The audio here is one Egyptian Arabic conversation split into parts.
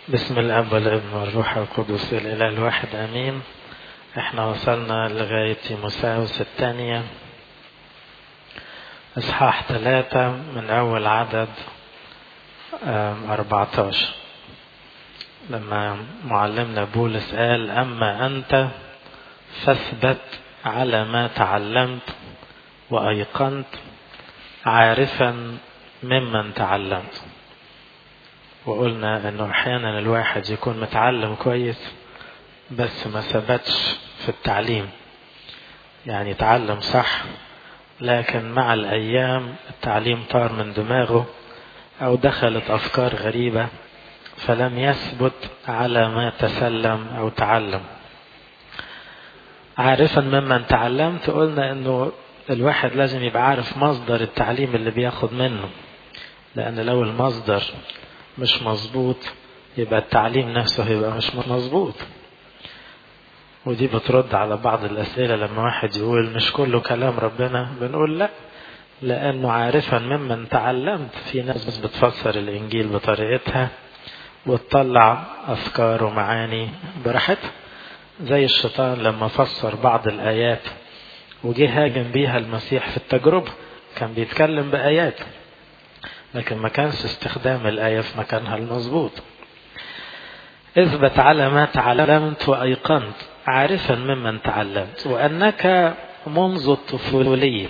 بسم الاب والابن والروح القدس الاله الواحد امين احنا وصلنا لغايه تيموساوس الثانيه اصحاح ثلاثة من اول عدد أربعة عشر لما معلمنا بولس قال اما انت فاثبت على ما تعلمت وايقنت عارفا ممن تعلمت وقلنا انه احيانا الواحد يكون متعلم كويس بس ما ثبتش في التعليم يعني تعلم صح لكن مع الايام التعليم طار من دماغه او دخلت افكار غريبه فلم يثبت على ما تسلم او تعلم عارفا ممن تعلمت قلنا انه الواحد لازم يبقى عارف مصدر التعليم اللي بياخد منه لان لو المصدر مش مظبوط يبقى التعليم نفسه هيبقى مش مظبوط ودي بترد على بعض الأسئلة لما واحد يقول مش كله كلام ربنا بنقول لا لأنه عارفا ممن تعلمت في ناس بتفسر الإنجيل بطريقتها وتطلع أفكار ومعاني براحتها زي الشيطان لما فسر بعض الآيات وجه هاجم بيها المسيح في التجربة كان بيتكلم بآيات لكن ما كانش استخدام الآية في مكانها المظبوط اثبت على ما تعلمت وأيقنت عارفا ممن تعلمت وأنك منذ الطفولية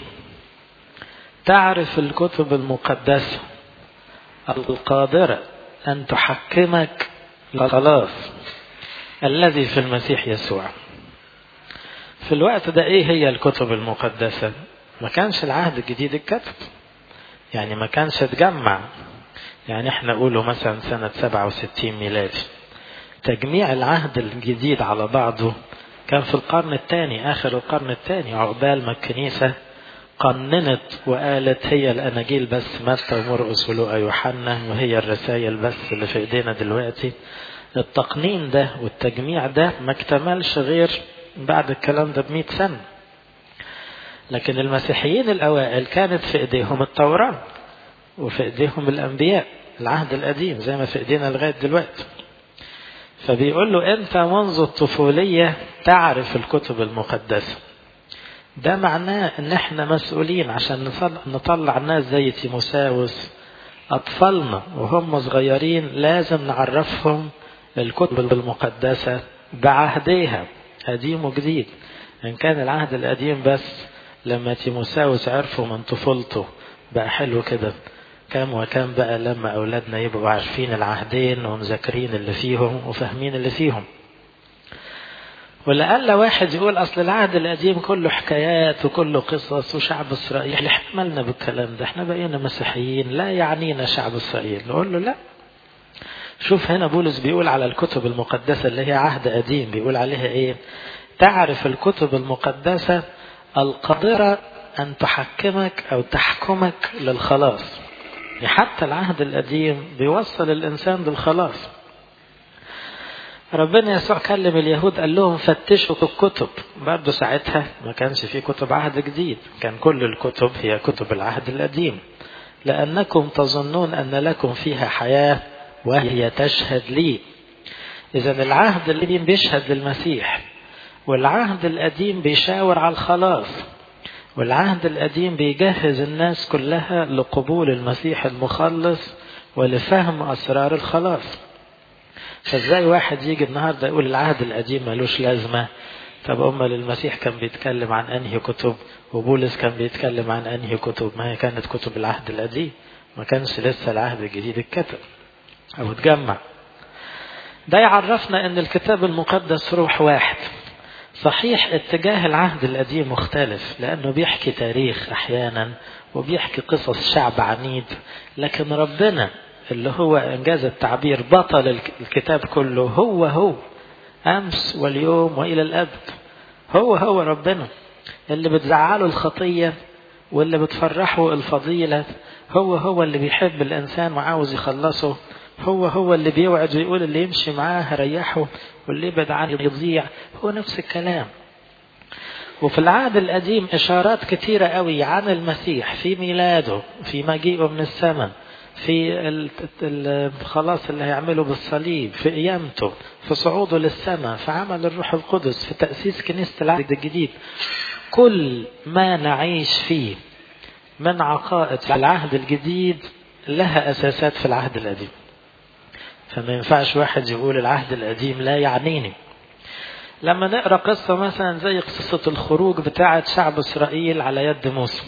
تعرف الكتب المقدسة القادرة أن تحكمك للخلاص الذي في المسيح يسوع في الوقت ده ايه هي الكتب المقدسة ما كانش العهد الجديد اتكتب يعني ما كانش اتجمع يعني احنا نقوله مثلا سنة 67 ميلادي تجميع العهد الجديد على بعضه كان في القرن الثاني آخر القرن الثاني عقبال ما الكنيسة قننت وقالت هي الأناجيل بس متى ومرقس ولوقا يوحنا وهي الرسائل بس اللي في إيدينا دلوقتي التقنين ده والتجميع ده ما اكتملش غير بعد الكلام ده بمئة سنة لكن المسيحيين الأوائل كانت في إيديهم التوراة وفي إيديهم الأنبياء العهد القديم زي ما في إيدينا لغاية دلوقتي فبيقول له أنت منذ الطفولية تعرف الكتب المقدسة ده معناه ان احنا مسؤولين عشان نطلع ناس زي تيموساوس اطفالنا وهم صغيرين لازم نعرفهم الكتب المقدسة بعهديها قديم وجديد ان كان العهد القديم بس لما تيموساوس عرفوا من طفولته بقى حلو كده كام وكام بقى لما أولادنا يبقوا عارفين العهدين ومذاكرين اللي فيهم وفاهمين اللي فيهم ولألا واحد يقول أصل العهد القديم كله حكايات وكله قصص وشعب إسرائيل احنا مالنا بالكلام ده احنا بقينا مسيحيين لا يعنينا شعب إسرائيل نقول له لا شوف هنا بولس بيقول على الكتب المقدسة اللي هي عهد قديم بيقول عليها ايه تعرف الكتب المقدسة القادرة أن تحكمك أو تحكمك للخلاص يعني حتى العهد القديم بيوصل الإنسان للخلاص ربنا يسوع كلم اليهود قال لهم فتشوا الكتب برضه ساعتها ما كانش في كتب عهد جديد كان كل الكتب هي كتب العهد القديم لأنكم تظنون أن لكم فيها حياة وهي تشهد لي إذا العهد القديم بيشهد للمسيح والعهد القديم بيشاور على الخلاص والعهد القديم بيجهز الناس كلها لقبول المسيح المخلص ولفهم أسرار الخلاص فازاي واحد يجي النهارده يقول العهد القديم ملوش لازمة طب أمال المسيح كان بيتكلم عن أنهي كتب وبولس كان بيتكلم عن أنهي كتب ما هي كانت كتب العهد القديم ما كانش لسه العهد الجديد اتكتب أو اتجمع ده يعرفنا أن الكتاب المقدس روح واحد صحيح اتجاه العهد القديم مختلف لأنه بيحكي تاريخ أحيانا وبيحكي قصص شعب عنيد لكن ربنا اللي هو إنجاز التعبير بطل الكتاب كله هو هو أمس واليوم وإلى الأبد هو هو ربنا اللي بتزعله الخطية واللي بتفرحه الفضيلة هو هو اللي بيحب الإنسان وعاوز يخلصه هو هو اللي بيوعد ويقول اللي يمشي معاه هريحه واللي يبعد عنه يضيع هو نفس الكلام وفي العهد القديم إشارات كثيرة قوي عن المسيح في ميلاده في مجيئه من السماء في الخلاص اللي هيعمله بالصليب في قيامته في صعوده للسماء في عمل الروح القدس في تأسيس كنيسة العهد الجديد كل ما نعيش فيه من عقائد في العهد الجديد لها أساسات في العهد القديم فما ينفعش واحد يقول العهد القديم لا يعنيني لما نقرا قصة مثلا زي قصة الخروج بتاعة شعب إسرائيل على يد موسى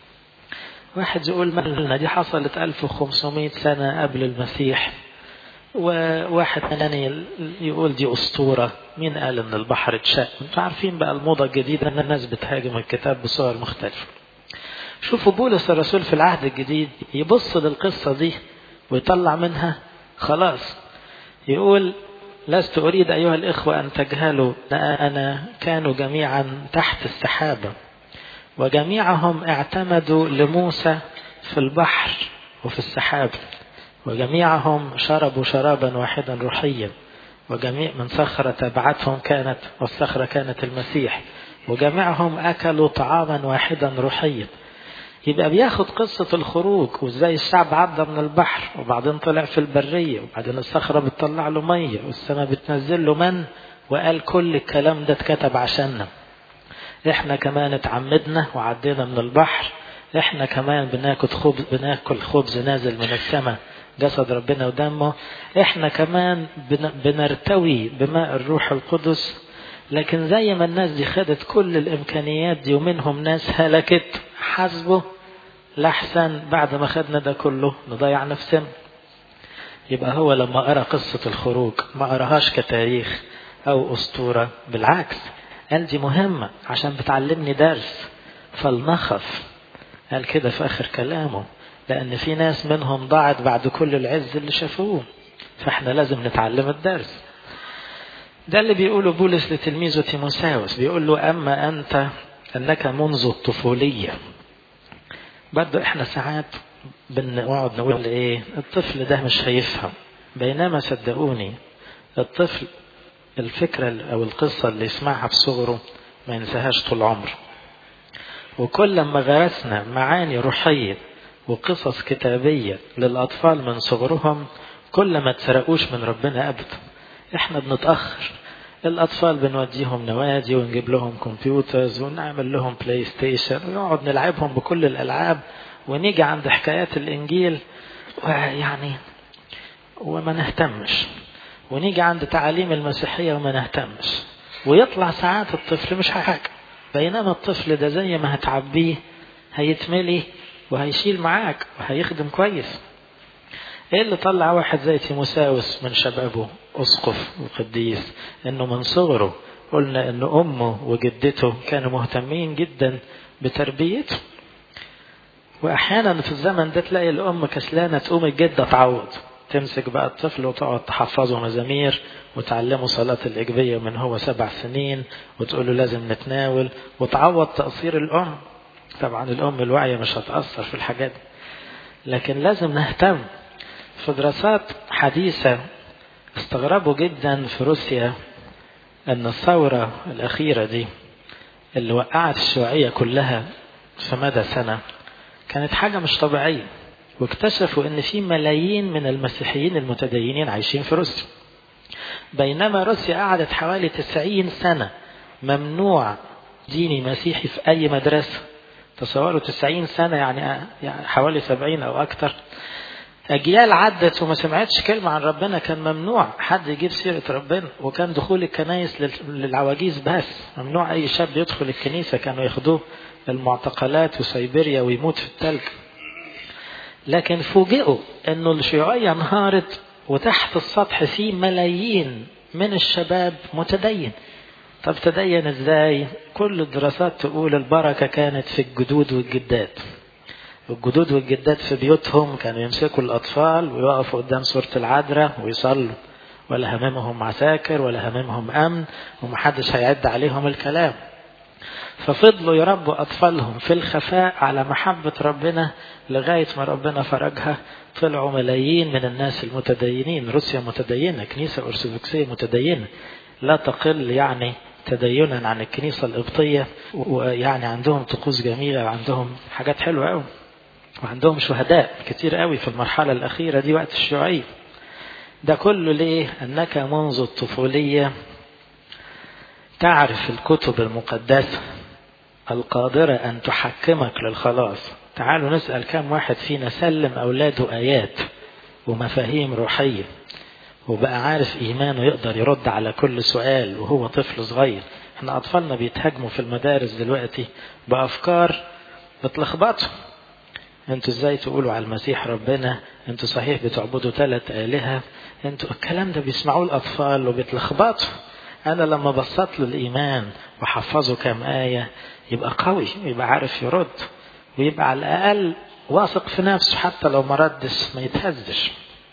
واحد يقول مالنا دي حصلت 1500 سنة قبل المسيح وواحد ثاني يقول دي أسطورة مين قال إن البحر اتشق انتوا عارفين بقى الموضة الجديدة إن الناس بتهاجم الكتاب بصور مختلفة شوفوا بولس الرسول في العهد الجديد يبص للقصة دي ويطلع منها خلاص يقول لست أريد أيها الإخوة أن تجهلوا أنا كانوا جميعا تحت السحابة وجميعهم اعتمدوا لموسى في البحر وفي السحاب وجميعهم شربوا شرابا واحدا روحيا وجميع من صخرة تبعتهم كانت والصخرة كانت المسيح وجميعهم أكلوا طعاما واحدا روحيا يبقى بياخد قصة الخروج وازاي الشعب عدى من البحر وبعدين طلع في البرية وبعدين الصخرة بتطلع له مية والسماء بتنزل له من وقال كل الكلام ده اتكتب عشاننا احنا كمان اتعمدنا وعدينا من البحر احنا كمان بناكل خبز بناكل خبز نازل من السماء جسد ربنا ودمه احنا كمان بنرتوي بماء الروح القدس لكن زي ما الناس دي خدت كل الامكانيات دي ومنهم ناس هلكت حسبه لحسن بعد ما خدنا ده كله نضيع نفسنا يبقى هو لما قرا قصة الخروج ما قراهاش كتاريخ أو أسطورة بالعكس قال دي مهمة عشان بتعلمني درس فلنخف قال كده في آخر كلامه لأن في ناس منهم ضاعت بعد كل العز اللي شافوه فاحنا لازم نتعلم الدرس ده اللي بيقوله بولس لتلميذه تيموساوس بيقول له أما أنت أنك منذ الطفولية برضه احنا ساعات بنقعد نقول ايه الطفل ده مش هيفهم بينما صدقوني الطفل الفكرة أو القصة اللي يسمعها في صغره ما ينساهاش طول عمره وكل ما غرسنا معاني روحية وقصص كتابية للأطفال من صغرهم كل ما تسرقوش من ربنا أبدا احنا بنتأخر الأطفال بنوديهم نوادي ونجيب لهم كمبيوترز ونعمل لهم بلاي ستيشن ونقعد نلعبهم بكل الألعاب ونيجي عند حكايات الإنجيل ويعني وما نهتمش ونيجي عند تعاليم المسيحية وما نهتمش ويطلع ساعات الطفل مش حاجة بينما الطفل ده زي ما هتعبيه هيتملي وهيشيل معاك وهيخدم كويس ايه اللي طلع واحد زي تيموساوس من شبابه اسقف وقديس انه من صغره قلنا ان امه وجدته كانوا مهتمين جدا بتربيته واحيانا في الزمن ده تلاقي الام كسلانه تقوم الجده تعوض تمسك بقى الطفل وتقعد تحفظه مزامير وتعلمه صلاة الإجبية من هو سبع سنين وتقول له لازم نتناول وتعوض تقصير الأم طبعا الأم الواعية مش هتأثر في الحاجات دي لكن لازم نهتم في دراسات حديثة استغربوا جدا في روسيا أن الثورة الأخيرة دي اللي وقعت الشيوعية كلها في مدى سنة كانت حاجة مش طبيعية واكتشفوا ان في ملايين من المسيحيين المتدينين عايشين في روسيا بينما روسيا قعدت حوالي 90 سنة ممنوع ديني مسيحي في أي مدرسة تصوروا 90 سنة يعني حوالي 70 أو أكثر أجيال عدت وما سمعتش كلمة عن ربنا كان ممنوع حد يجيب سيرة ربنا وكان دخول الكنايس للعواجيز بس ممنوع أي شاب يدخل الكنيسة كانوا ياخدوه المعتقلات وسيبيريا ويموت في التلج لكن فوجئوا انه الشيوعية انهارت وتحت السطح في ملايين من الشباب متدين طب تدين ازاي كل الدراسات تقول البركة كانت في الجدود والجدات الجدود والجدات في بيوتهم كانوا يمسكوا الأطفال ويقفوا قدام سورة العذراء ويصلوا ولا هممهم عساكر ولا هممهم أمن ومحدش هيعد عليهم الكلام ففضلوا يربوا أطفالهم في الخفاء على محبة ربنا لغاية ما ربنا فرجها طلعوا ملايين من الناس المتدينين روسيا متدينة كنيسة أرثوذكسية متدينة لا تقل يعني تدينا عن الكنيسة القبطية ويعني عندهم طقوس جميلة وعندهم حاجات حلوة قوي وعندهم شهداء كتير قوي في المرحلة الأخيرة دي وقت الشيوعية ده كله ليه أنك منذ الطفولية تعرف الكتب المقدسة القادرة أن تحكمك للخلاص تعالوا نسأل كم واحد فينا سلم أولاده آيات ومفاهيم روحية وبقى عارف إيمانه يقدر يرد على كل سؤال وهو طفل صغير احنا أطفالنا بيتهاجموا في المدارس دلوقتي بأفكار بتلخبطهم انتوا ازاي تقولوا على المسيح ربنا انتوا صحيح بتعبدوا ثلاث آلهة انتوا الكلام ده بيسمعوه الأطفال وبيتلخبطوا أنا لما بسط له الإيمان وحفظه كام آية يبقى قوي يبقى عارف يرد ويبقى على الأقل واثق في نفسه حتى لو ما ردش ما يتهزش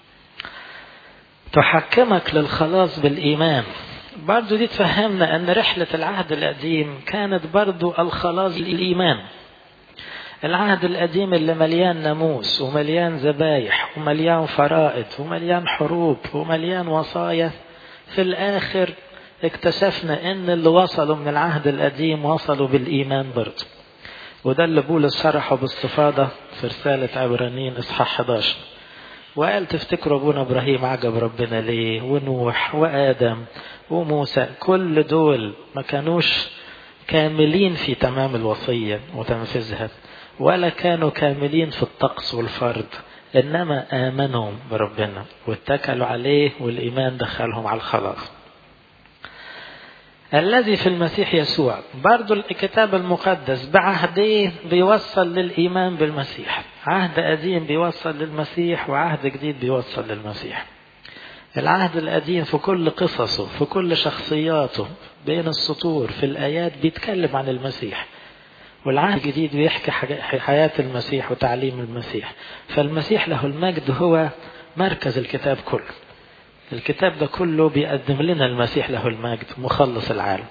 تحكمك للخلاص بالإيمان برضو دي تفهمنا أن رحلة العهد القديم كانت برضو الخلاص بالإيمان العهد القديم اللي مليان ناموس ومليان ذبايح ومليان فرائض ومليان حروب ومليان وصايا في الآخر اكتشفنا ان اللي وصلوا من العهد القديم وصلوا بالايمان برضه وده اللي بولس شرحه باستفاضة في رسالة عبرانيين اصحاح 11 وقال تفتكروا ابونا ابراهيم عجب ربنا ليه ونوح وادم وموسى كل دول ما كانوش كاملين في تمام الوصية وتنفيذها ولا كانوا كاملين في الطقس والفرض انما امنوا بربنا واتكلوا عليه والايمان دخلهم على الخلاص الذي في المسيح يسوع برضو الكتاب المقدس بعهدين بيوصل للإيمان بالمسيح عهد قديم بيوصل للمسيح وعهد جديد بيوصل للمسيح العهد القديم في كل قصصه في كل شخصياته بين السطور في الآيات بيتكلم عن المسيح والعهد الجديد بيحكي حياة المسيح وتعليم المسيح فالمسيح له المجد هو مركز الكتاب كله الكتاب ده كله بيقدم لنا المسيح له المجد مخلص العالم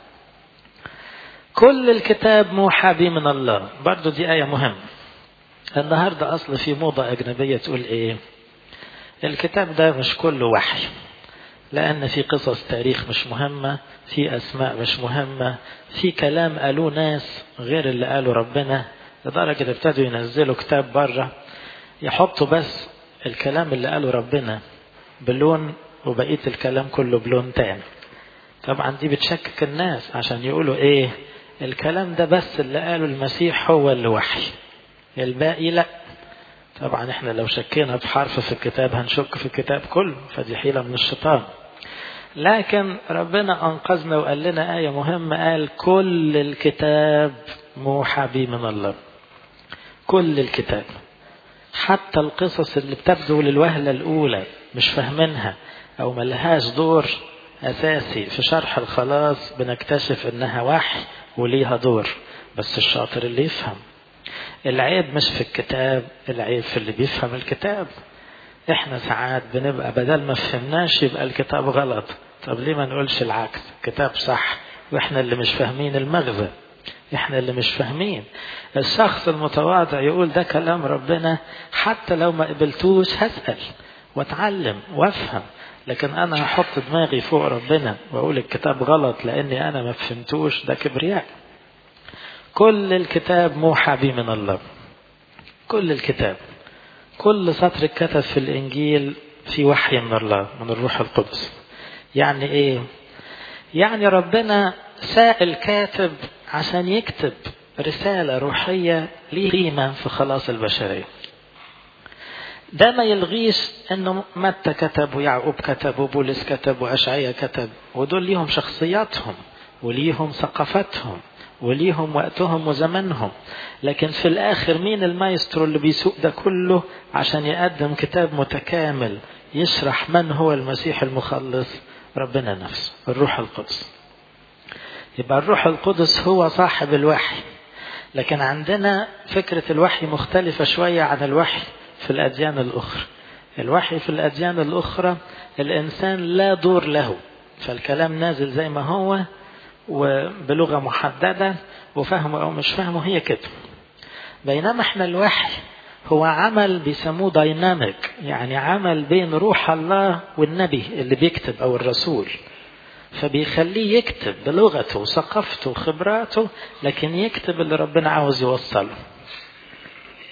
كل الكتاب موحى به من الله برضو دي آية مهمة النهاردة أصل في موضة أجنبية تقول إيه الكتاب ده مش كله وحي لأن في قصص تاريخ مش مهمة في أسماء مش مهمة في كلام قالوه ناس غير اللي قاله ربنا لدرجة ابتدوا ينزلوا كتاب بره يحطوا بس الكلام اللي قاله ربنا بلون وبقية الكلام كله بلون تاني طبعا دي بتشكك الناس عشان يقولوا ايه الكلام ده بس اللي قاله المسيح هو اللي وحي الباقي لا طبعا احنا لو شكينا بحرف في الكتاب هنشك في الكتاب كله فدي حيلة من الشيطان لكن ربنا أنقذنا وقال لنا آية مهمة قال كل الكتاب موحى به من الله كل الكتاب حتى القصص اللي بتبدو للوهلة الأولى مش فاهمينها أو ملهاش دور أساسي في شرح الخلاص بنكتشف إنها وحي وليها دور بس الشاطر اللي يفهم العيب مش في الكتاب العيب في اللي بيفهم الكتاب احنا ساعات بنبقى بدل ما فهمناش يبقى الكتاب غلط طب ليه ما نقولش العكس الكتاب صح واحنا اللي مش فاهمين المغزى احنا اللي مش فاهمين الشخص المتواضع يقول ده كلام ربنا حتى لو ما قبلتوش هسأل واتعلم وافهم لكن انا هحط دماغي فوق ربنا واقول الكتاب غلط لاني انا ما فهمتوش ده كبرياء كل الكتاب موحى به من الله كل الكتاب كل سطر اتكتب في الانجيل في وحي من الله من الروح القدس يعني ايه يعني ربنا ساء الكاتب عشان يكتب رسالة روحية ليه قيمة في خلاص البشرية ده ما يلغيش انه متى كتب ويعقوب كتب وبولس كتب واشعيا كتب ودول ليهم شخصياتهم وليهم ثقافتهم وليهم وقتهم وزمنهم لكن في الاخر مين المايسترو اللي بيسوق ده كله عشان يقدم كتاب متكامل يشرح من هو المسيح المخلص ربنا نفسه الروح القدس يبقى الروح القدس هو صاحب الوحي لكن عندنا فكرة الوحي مختلفة شوية عن الوحي في الأديان الأخرى الوحي في الأديان الأخرى الإنسان لا دور له فالكلام نازل زي ما هو وبلغة محددة وفهمه أو مش فهمه هي كده بينما احنا الوحي هو عمل بيسموه دايناميك يعني عمل بين روح الله والنبي اللي بيكتب أو الرسول فبيخليه يكتب بلغته وثقافته وخبراته لكن يكتب اللي ربنا عاوز يوصله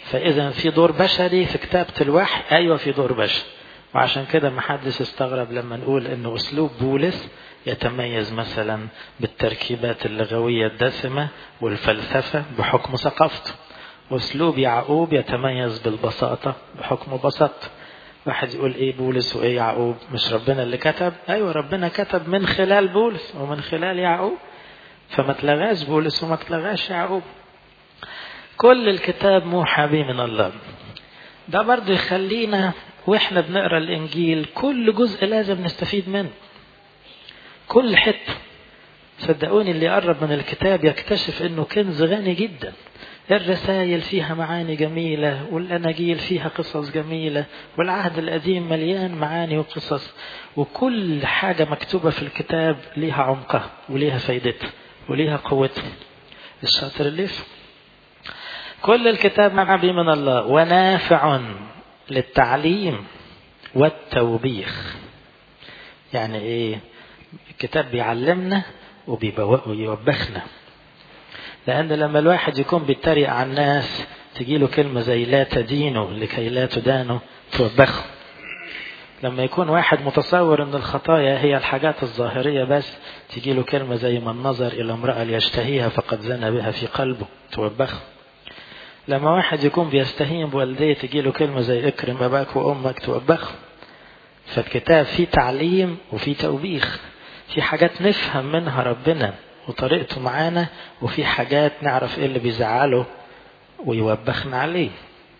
فإذا في دور بشري في كتابة الوحي أيوة في دور بشري وعشان كده ما حدش استغرب لما نقول انه اسلوب بولس يتميز مثلا بالتركيبات اللغوية الدسمة والفلسفة بحكم ثقافته واسلوب يعقوب يتميز بالبساطة بحكم بساطته واحد يقول ايه بولس وايه يعقوب مش ربنا اللي كتب ايوه ربنا كتب من خلال بولس ومن خلال يعقوب فما تلغاش بولس وما تلغاش يعقوب كل الكتاب موحى به من الله ده برضه يخلينا واحنا بنقرا الانجيل كل جزء لازم نستفيد منه كل حته صدقوني اللي يقرب من الكتاب يكتشف انه كنز غني جدا الرسائل فيها معاني جميلة والأناجيل فيها قصص جميلة والعهد القديم مليان معاني وقصص وكل حاجة مكتوبة في الكتاب ليها عمقها وليها فايدتها وليها قوتها الشاطر اللي يفهم كل الكتاب معبي من الله ونافع للتعليم والتوبيخ يعني ايه الكتاب بيعلمنا ويوبخنا لأن لما الواحد يكون بيتريق على الناس تجيله كلمة زي لا تدينوا لكي لا تدانوا توبخه لما يكون واحد متصور ان الخطايا هي الحاجات الظاهرية بس تجيله كلمة زي من نظر إلى امرأة ليشتهيها فقد زنى بها في قلبه توبخه لما واحد يكون بيستهين بوالديه تجيله كلمة زي اكرم أباك وأمك توبخه فالكتاب فيه تعليم وفيه توبيخ في حاجات نفهم منها ربنا وطريقته معانا وفي حاجات نعرف ايه اللي بيزعله ويوبخنا عليه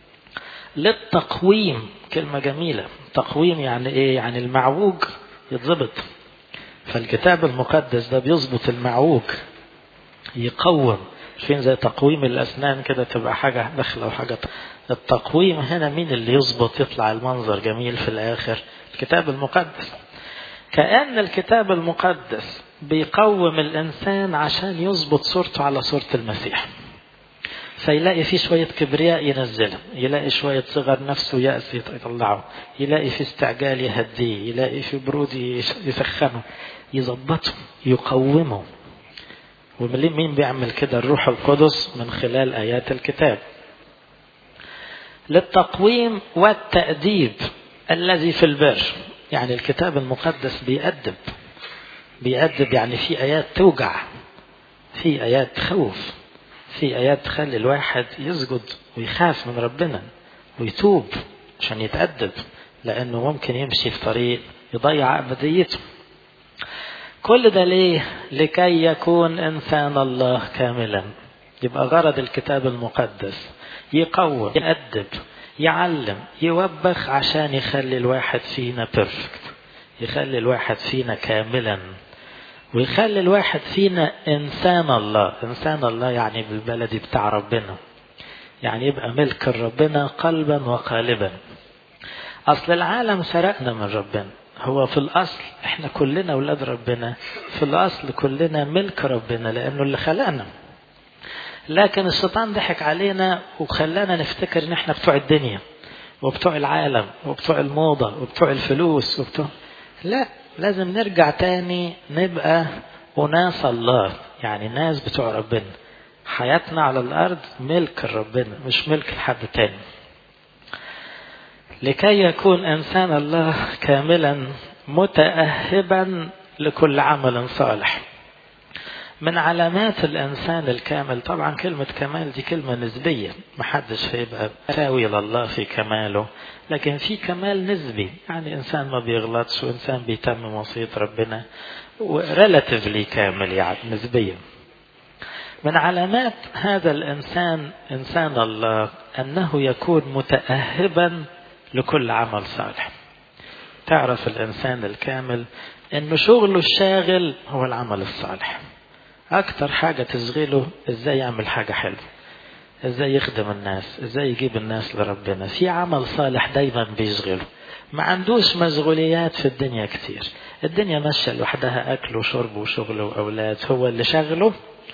للتقويم كلمة جميلة تقويم يعني ايه يعني المعوج يتظبط فالكتاب المقدس ده بيظبط المعوج يقوم فين زي تقويم الأسنان كده تبقى حاجة داخلة وحاجة التقويم هنا مين اللي يظبط يطلع المنظر جميل في الآخر الكتاب المقدس كأن الكتاب المقدس بيقوم الإنسان عشان يظبط صورته على صورة المسيح فيلاقي فيه شوية كبرياء ينزله يلاقي شوية صغر نفسه يأس يطلعه يلاقي فيه استعجال يهديه يلاقي فيه برود يسخنه يظبطه يقومه ومين بيعمل كده الروح القدس من خلال آيات الكتاب للتقويم والتأديب الذي في البر يعني الكتاب المقدس بيأدب بيأدب يعني في آيات توجع في آيات تخوف في آيات تخلي الواحد يسجد ويخاف من ربنا ويتوب عشان يتأدب لأنه ممكن يمشي في طريق يضيع أبديته كل ده ليه لكي يكون إنسان الله كاملا يبقى غرض الكتاب المقدس يقوم يأدب يعلم يوبخ عشان يخلي الواحد فينا بيرفكت يخلي الواحد فينا كاملا ويخلي الواحد فينا إنسان الله إنسان الله يعني بالبلدي بتاع ربنا يعني يبقى ملك ربنا قلبا وقالبا أصل العالم سرقنا من ربنا هو في الأصل إحنا كلنا أولاد ربنا في الأصل كلنا ملك ربنا لأنه اللي خلقنا لكن الشيطان ضحك علينا وخلانا نفتكر إن إحنا بتوع الدنيا وبتوع العالم وبتوع الموضة وبتوع الفلوس وبتوع لا لازم نرجع تاني نبقى أناس الله يعني ناس بتوع ربنا حياتنا على الأرض ملك ربنا مش ملك لحد تاني لكي يكون إنسان الله كاملا متأهبا لكل عمل صالح من علامات الإنسان الكامل طبعا كلمة كمال دي كلمة نسبية محدش هيبقى ساوي لله في كماله لكن في كمال نسبي يعني إنسان ما بيغلطش وإنسان بيتم وصية ربنا وريلاتيفلي كامل يعني نسبيا من علامات هذا الإنسان إنسان الله أنه يكون متأهبا لكل عمل صالح تعرف الإنسان الكامل أنه شغله الشاغل هو العمل الصالح أكتر حاجة تشغله إزاي يعمل حاجة حلوة إزاي يخدم الناس إزاي يجيب الناس لربنا في عمل صالح دايما بيشغله ما عندوش مشغوليات في الدنيا كتير الدنيا ماشية لوحدها أكل وشرب وشغل وأولاد هو اللي شغله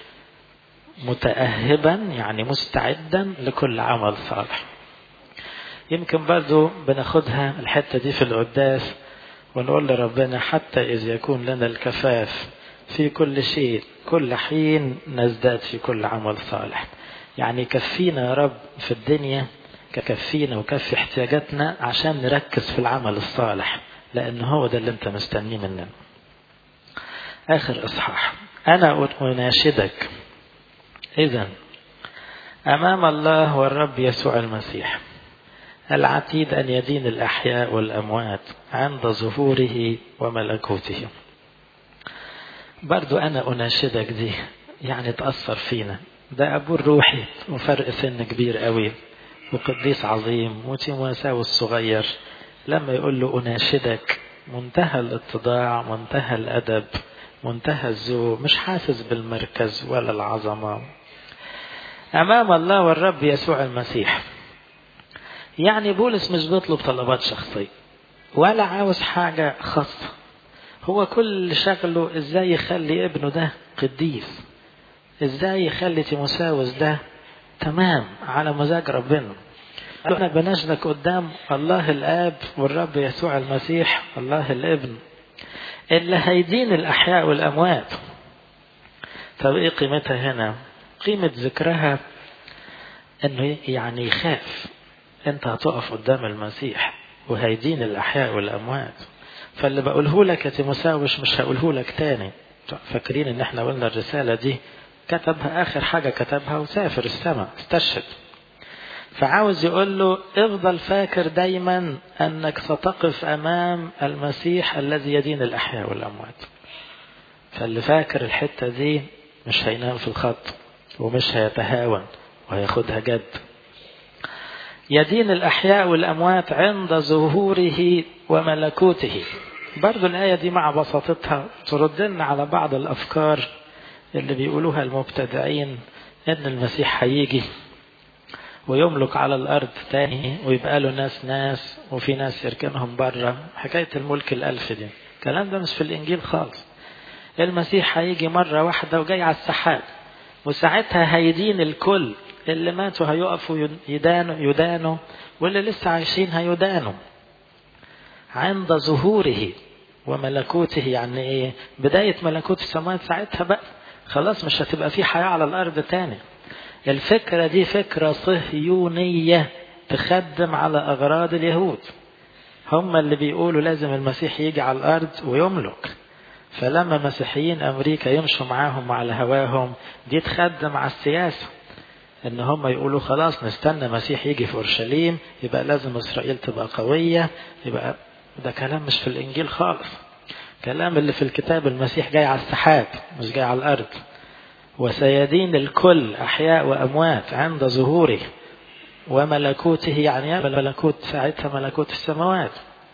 متأهبا يعني مستعدا لكل عمل صالح يمكن برضو بناخدها الحتة دي في القداس ونقول لربنا حتى إذ يكون لنا الكفاف في كل شيء كل حين نزداد في كل عمل صالح يعني كفينا يا رب في الدنيا كفينا وكفي احتياجاتنا عشان نركز في العمل الصالح لأن هو ده اللي انت مستنيه مننا آخر إصحاح أنا أناشدك إذا أمام الله والرب يسوع المسيح العتيد أن يدين الأحياء والأموات عند ظهوره وملكوته برضو أنا أناشدك دي يعني تأثر فينا ده أبو الروحي وفرق سن كبير قوي وقديس عظيم وتيموساوس الصغير لما يقول له أناشدك منتهى الاتضاع منتهى الأدب منتهى الذوق مش حاسس بالمركز ولا العظمة أمام الله والرب يسوع المسيح يعني بولس مش بيطلب طلبات شخصية ولا عاوز حاجة خاصة هو كل شغله ازاي يخلي ابنه ده قديس ازاي يخلي تيموساوس ده تمام على مزاج ربنا انا بنشدك قدام الله الاب والرب يسوع المسيح الله الابن اللي هيدين الاحياء والاموات طب ايه قيمتها هنا قيمة ذكرها انه يعني يخاف انت هتقف قدام المسيح وهيدين الاحياء والاموات فاللي بقوله لك يا تيموساوس مش هقوله لك تاني فاكرين ان احنا قلنا الرسالة دي كتبها اخر حاجة كتبها وسافر السماء استشهد فعاوز يقول له افضل فاكر دايما انك ستقف امام المسيح الذي يدين الاحياء والاموات فاللي فاكر الحتة دي مش هينام في الخط ومش هيتهاون وهياخدها جد يدين الأحياء والأموات عند ظهوره وملكوته برضو الآية دي مع بساطتها ترد لنا على بعض الأفكار اللي بيقولوها المبتدعين إن المسيح هيجي ويملك على الأرض تاني ويبقى له ناس ناس وفي ناس يركنهم بره حكاية الملك الألف دي الكلام ده مش في الإنجيل خالص المسيح هيجي مرة واحدة وجاي على السحاب وساعتها هيدين الكل اللي ماتوا هيقفوا يدانوا يدانوا واللي لسه عايشين هيدانوا عند ظهوره وملكوته يعني ايه بداية ملكوت السماوات ساعتها بقى خلاص مش هتبقى في حياة على الأرض تاني الفكرة دي فكرة صهيونية تخدم على أغراض اليهود هم اللي بيقولوا لازم المسيح يجي على الأرض ويملك فلما مسيحيين أمريكا يمشوا معاهم على هواهم دي تخدم على السياسة ان هم يقولوا خلاص نستنى مسيح يجي في اورشليم يبقى لازم اسرائيل تبقى قويه يبقى ده كلام مش في الانجيل خالص كلام اللي في الكتاب المسيح جاي على السحاب مش جاي على الارض وسيدين الكل احياء واموات عند ظهوره وملكوته يعني ملكوت ساعتها ملكوت السماوات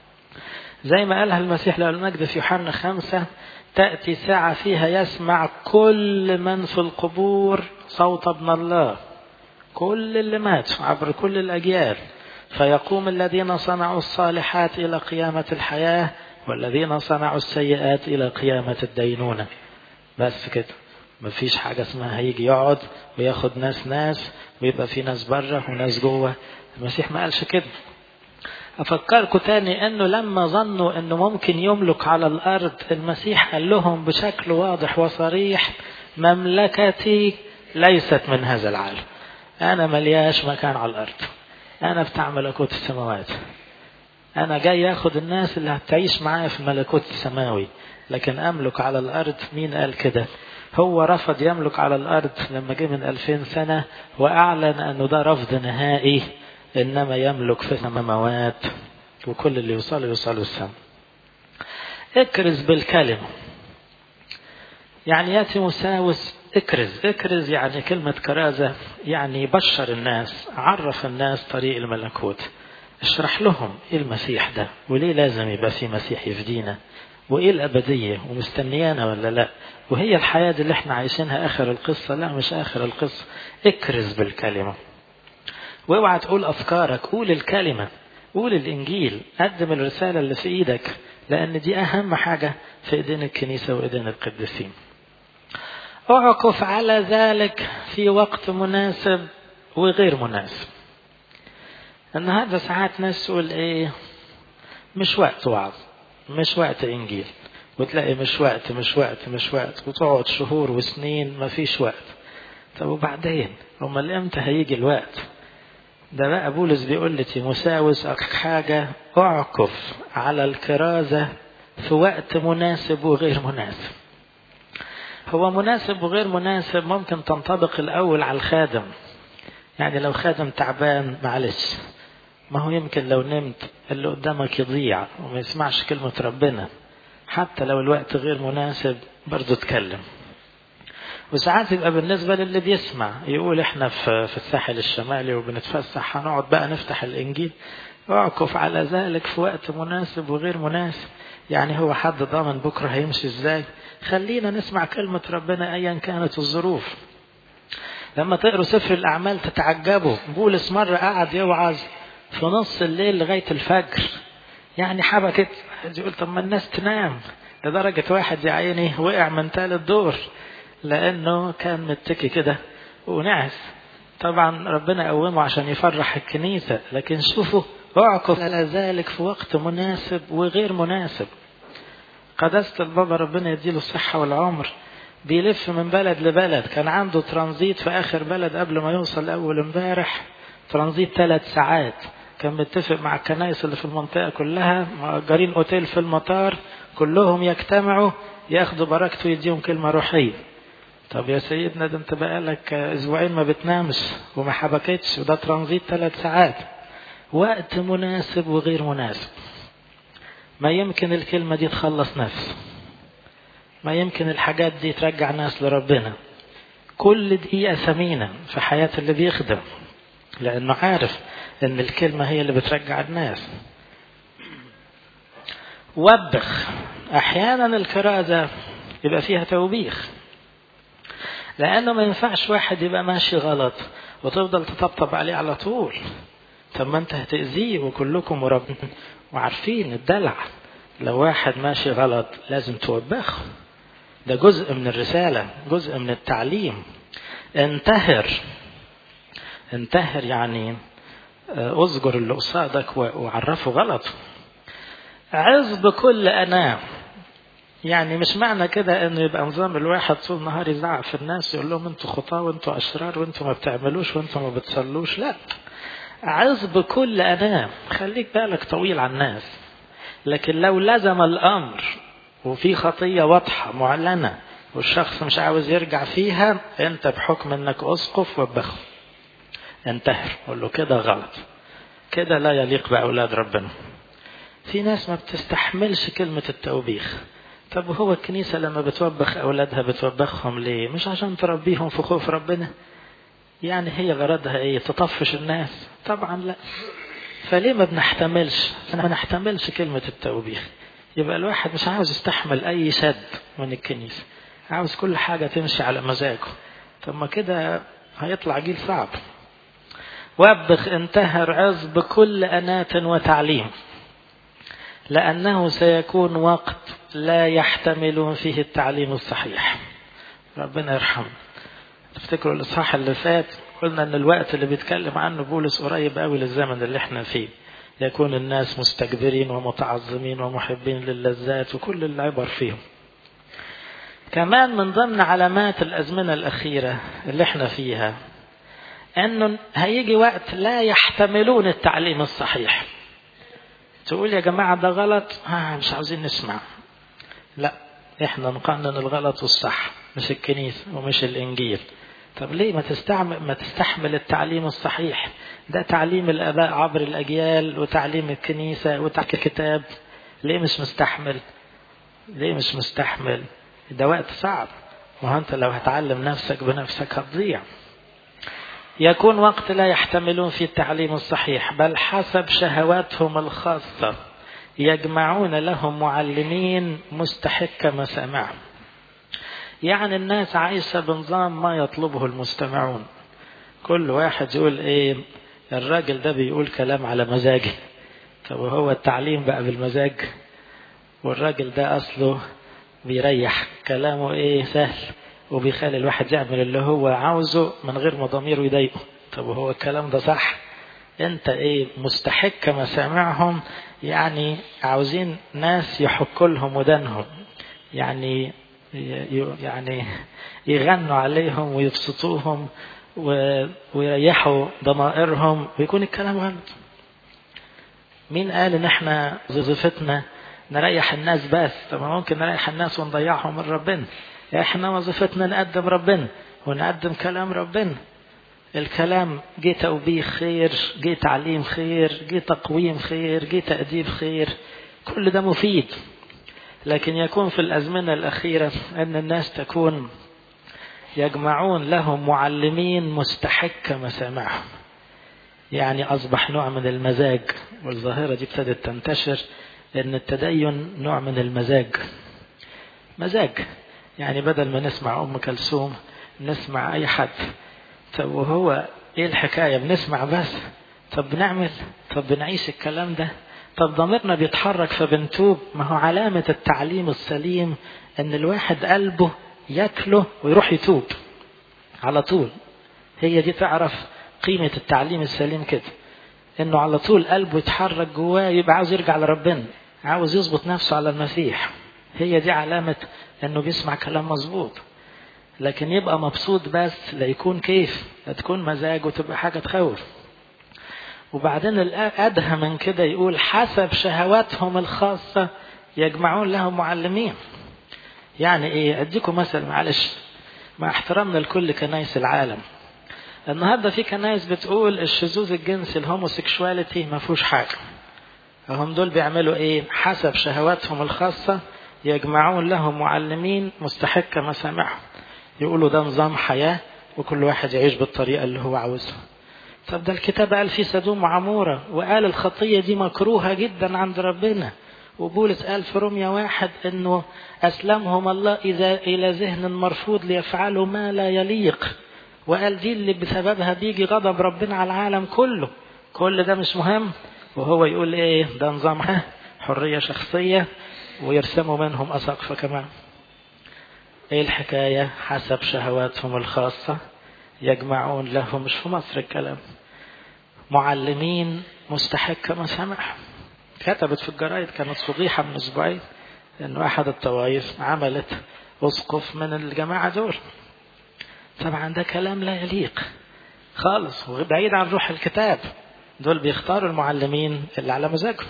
زي ما قالها المسيح له المجد في يوحنا خمسة تأتي ساعة فيها يسمع كل من في القبور صوت ابن الله كل اللي مات عبر كل الأجيال فيقوم الذين صنعوا الصالحات إلى قيامة الحياة والذين صنعوا السيئات إلى قيامة الدينونة بس كده مفيش حاجة اسمها هيجي يقعد وياخد ناس ناس ويبقى في ناس بره وناس جوه المسيح ما قالش كده أفكركم تاني أنه لما ظنوا أنه ممكن يملك على الأرض المسيح قال لهم بشكل واضح وصريح مملكتي ليست من هذا العالم أنا ملياش مكان على الأرض أنا بتاع ملكوت السماوات أنا جاي أخد الناس اللي هتعيش معايا في الملكوت السماوي لكن أملك على الأرض مين قال كده هو رفض يملك على الأرض لما جه من ألفين سنة وأعلن أنه ده رفض نهائي إنما يملك في السماوات وكل اللي يوصل يوصل السماء اكرز بالكلمة يعني ياتي مساوس اكرز اكرز يعني كلمة كرازة يعني بشر الناس عرف الناس طريق الملكوت اشرح لهم ايه المسيح ده وليه لازم يبقى في مسيح يفدينا وايه الابدية ومستنيانا ولا لا وهي الحياة دي اللي احنا عايشينها اخر القصة لا مش اخر القصة اكرز بالكلمة واوعى تقول افكارك قول الكلمة قول الانجيل قدم الرسالة اللي في ايدك لان دي اهم حاجة في ايدين الكنيسة وايدين القديسين اعكف على ذلك في وقت مناسب وغير مناسب النهارده ساعات ناس تقول ايه مش وقت وعظ مش وقت انجيل وتلاقي مش وقت مش وقت مش وقت وتقعد شهور وسنين ما فيش وقت طب وبعدين امال امتى هيجي الوقت ده بقى بولس بيقول لتيموساوس حاجة اعكف على الكرازة في وقت مناسب وغير مناسب هو مناسب وغير مناسب ممكن تنطبق الأول على الخادم يعني لو خادم تعبان معلش ما هو يمكن لو نمت اللي قدامك يضيع وما يسمعش كلمة ربنا حتى لو الوقت غير مناسب برضه اتكلم وساعات يبقى بالنسبة للي بيسمع يقول احنا في, في الساحل الشمالي وبنتفسح هنقعد بقى نفتح الانجيل اعكف على ذلك في وقت مناسب وغير مناسب يعني هو حد ضامن بكرة هيمشي ازاي خلينا نسمع كلمة ربنا ايا كانت الظروف لما تقروا سفر الاعمال تتعجبوا بولس مرة قعد يوعظ في نص الليل لغاية الفجر يعني حبكت يقول طب ما الناس تنام لدرجة واحد يا عيني وقع من ثالث دور لأنه كان متكي كده ونعس طبعا ربنا قومه عشان يفرح الكنيسة لكن شوفوا اعكف على ذلك في وقت مناسب وغير مناسب قداسة البابا ربنا يديله الصحة والعمر بيلف من بلد لبلد كان عنده ترانزيت في آخر بلد قبل ما يوصل أول امبارح ترانزيت ثلاث ساعات كان متفق مع الكنائس اللي في المنطقة كلها مأجرين أوتيل في المطار كلهم يجتمعوا ياخدوا بركته ويديهم كلمة روحية طب يا سيدنا ده انت بقالك اسبوعين ما بتنامش وما حبكتش وده ترانزيت ثلاث ساعات وقت مناسب وغير مناسب ما يمكن الكلمة دي تخلص نفس ما يمكن الحاجات دي ترجع ناس لربنا كل دقيقة ثمينة في حياة اللي بيخدم لأنه عارف إن الكلمة هي اللي بترجع الناس وبخ أحيانا الكرازة يبقى فيها توبيخ لأنه ما ينفعش واحد يبقى ماشي غلط وتفضل تطبطب عليه على طول طب ما أنت هتأذيه وكلكم مرب وعارفين الدلع لو واحد ماشي غلط لازم توبخه ده جزء من الرسالة جزء من التعليم انتهر انتهر يعني اذكر اللي قصادك وعرفه غلط عظ بكل أنام يعني مش معنى كده انه يبقى نظام الواحد طول النهار يزعق في الناس يقول لهم انتوا خطاه وانتوا اشرار وانتوا ما بتعملوش وانتوا ما بتصلوش لا عظ بكل انام خليك بالك طويل على الناس لكن لو لزم الامر وفي خطيه واضحه معلنه والشخص مش عاوز يرجع فيها انت بحكم انك اسقف وبخه انتهر قول له كده غلط كده لا يليق باولاد ربنا في ناس ما بتستحملش كلمه التوبيخ طب وهو الكنيسة لما بتوبخ أولادها بتوبخهم ليه؟ مش عشان تربيهم في خوف ربنا؟ يعني هي غرضها إيه؟ تطفش الناس؟ طبعا لا. فليه ما بنحتملش؟ ما نحتملش كلمة التوبيخ. يبقى الواحد مش عاوز يستحمل أي شد من الكنيسة. عاوز كل حاجة تمشي على مزاجه. طب ما كده هيطلع جيل صعب. وبخ انتهر عظ بكل أناة وتعليم. لأنه سيكون وقت لا يحتملون فيه التعليم الصحيح ربنا يرحمه تفتكروا الإصحاح اللي فات قلنا أن الوقت اللي بيتكلم عنه بولس قريب قوي للزمن اللي احنا فيه يكون الناس مستكبرين ومتعظمين ومحبين للذات وكل العبر فيهم كمان من ضمن علامات الأزمنة الأخيرة اللي احنا فيها أنه هيجي وقت لا يحتملون التعليم الصحيح تقول يا جماعة ده غلط آه مش عاوزين نسمع لا احنا نقنن الغلط والصح مش الكنيسة ومش الإنجيل طب ليه ما تستعمل ما تستحمل التعليم الصحيح ده تعليم الآباء عبر الأجيال وتعليم الكنيسة وتعليم الكتاب ليه مش مستحمل ليه مش مستحمل ده وقت صعب ما أنت لو هتعلم نفسك بنفسك هتضيع يكون وقت لا يحتملون فيه التعليم الصحيح بل حسب شهواتهم الخاصة يجمعون لهم معلمين مستحكة مسامعهم يعني الناس عايشة بنظام ما يطلبه المستمعون كل واحد يقول ايه الراجل ده بيقول كلام على مزاجي طب هو التعليم بقى بالمزاج والراجل ده اصله بيريح كلامه ايه سهل وبيخلي الواحد يعمل اللي هو عاوزه من غير ما ضميره يضايقه طب وهو الكلام ده صح انت ايه مستحق مسامعهم يعني عاوزين ناس يحكوا لهم ودانهم يعني يعني يغنوا عليهم ويبسطوهم ويريحوا ضمائرهم ويكون الكلام غلط مين قال ان احنا وظيفتنا نريح الناس بس طب ممكن نريح الناس ونضيعهم من ربنا احنا وظيفتنا نقدم ربنا ونقدم كلام ربنا الكلام جه توبيخ خير جه تعليم خير جه تقويم خير جه تأديب خير كل ده مفيد لكن يكون في الأزمنة الأخيرة أن الناس تكون يجمعون لهم معلمين مستحك مسامعهم يعني أصبح نوع من المزاج والظاهرة دي ابتدت تنتشر أن التدين نوع من المزاج مزاج يعني بدل ما نسمع أم كلثوم نسمع أي حد طب وهو إيه الحكاية بنسمع بس طب بنعمل طب بنعيش الكلام ده طب ضميرنا بيتحرك فبنتوب ما هو علامة التعليم السليم أن الواحد قلبه ياكله ويروح يتوب على طول هي دي تعرف قيمة التعليم السليم كده انه على طول قلبه يتحرك جواه يبقى عاوز يرجع لربنا عاوز يظبط نفسه على المسيح هي دي علامة انه بيسمع كلام مظبوط لكن يبقى مبسوط بس لا يكون كيف لا تكون مزاج وتبقى حاجة تخوف وبعدين الأدهى من كده يقول حسب شهواتهم الخاصة يجمعون لهم معلمين يعني ايه اديكم مثل معلش مع احترامنا لكل كنايس العالم النهارده في كنايس بتقول الشذوذ الجنسي الهوموسيكشواليتي ما فيهوش حاجه هم دول بيعملوا ايه حسب شهواتهم الخاصه يجمعون لهم معلمين مستحقة مسامعهم يقولوا ده نظام حياة وكل واحد يعيش بالطريقة اللي هو عاوزها طب ده الكتاب قال في سدوم وعمورة وقال الخطية دي مكروهة جدا عند ربنا وبولس قال في روميا واحد انه اسلمهم الله اذا الى ذهن مرفوض ليفعلوا ما لا يليق وقال دي اللي بسببها بيجي غضب ربنا على العالم كله كل ده مش مهم وهو يقول ايه ده نظام حرية شخصية ويرسموا منهم أساقفة كمان ايه الحكاية حسب شهواتهم الخاصة يجمعون لهم مش في مصر الكلام معلمين مستحق مسامح كتبت في الجرايد كانت فضيحة من أسبوعين إنه أحد الطوائف عملت أسقف من الجماعة دول طبعا ده كلام لا يليق خالص وبعيد عن روح الكتاب دول بيختاروا المعلمين اللي على مزاجهم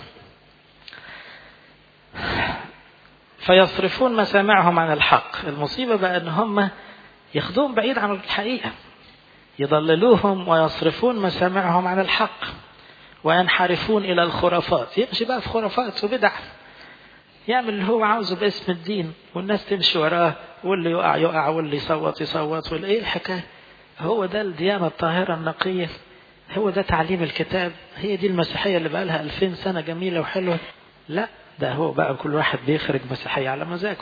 فيصرفون مسامعهم عن الحق المصيبة بقى ان هم ياخدوهم بعيد عن الحقيقة يضللوهم ويصرفون مسامعهم عن الحق وينحرفون إلى الخرافات يمشي بقى في خرافات وبدع يعمل اللي هو عاوزه باسم الدين والناس تمشي وراه واللي يقع يقع واللي يصوت يصوت واللي ايه الحكاية هو ده الديانة الطاهرة النقية هو ده تعليم الكتاب هي دي المسيحية اللي بقى لها 2000 سنة جميلة وحلوة لا ده هو بقى كل واحد بيخرج مسيحية على مزاجه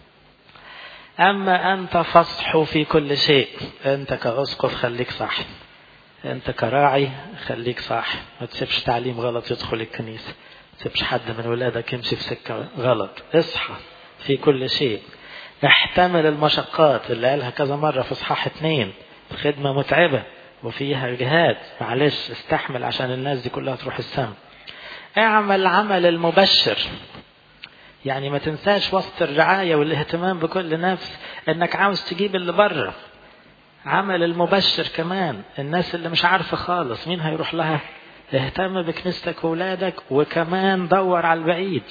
أما أنت فصح في كل شيء أنت كأسقف خليك صح أنت كراعي خليك صح ما تسيبش تعليم غلط يدخل الكنيسة ما تسيبش حد من ولادك يمشي في سكة غلط اصحى في كل شيء احتمل المشقات اللي قالها كذا مرة في إصحاح اتنين الخدمة متعبة وفيها جهاد معلش استحمل عشان الناس دي كلها تروح السما اعمل عمل المبشر يعني ما تنساش وسط الرعاية والاهتمام بكل نفس انك عاوز تجيب اللي بره عمل المبشر كمان الناس اللي مش عارفة خالص مين هيروح لها اهتم بكنيستك وولادك وكمان دور على البعيد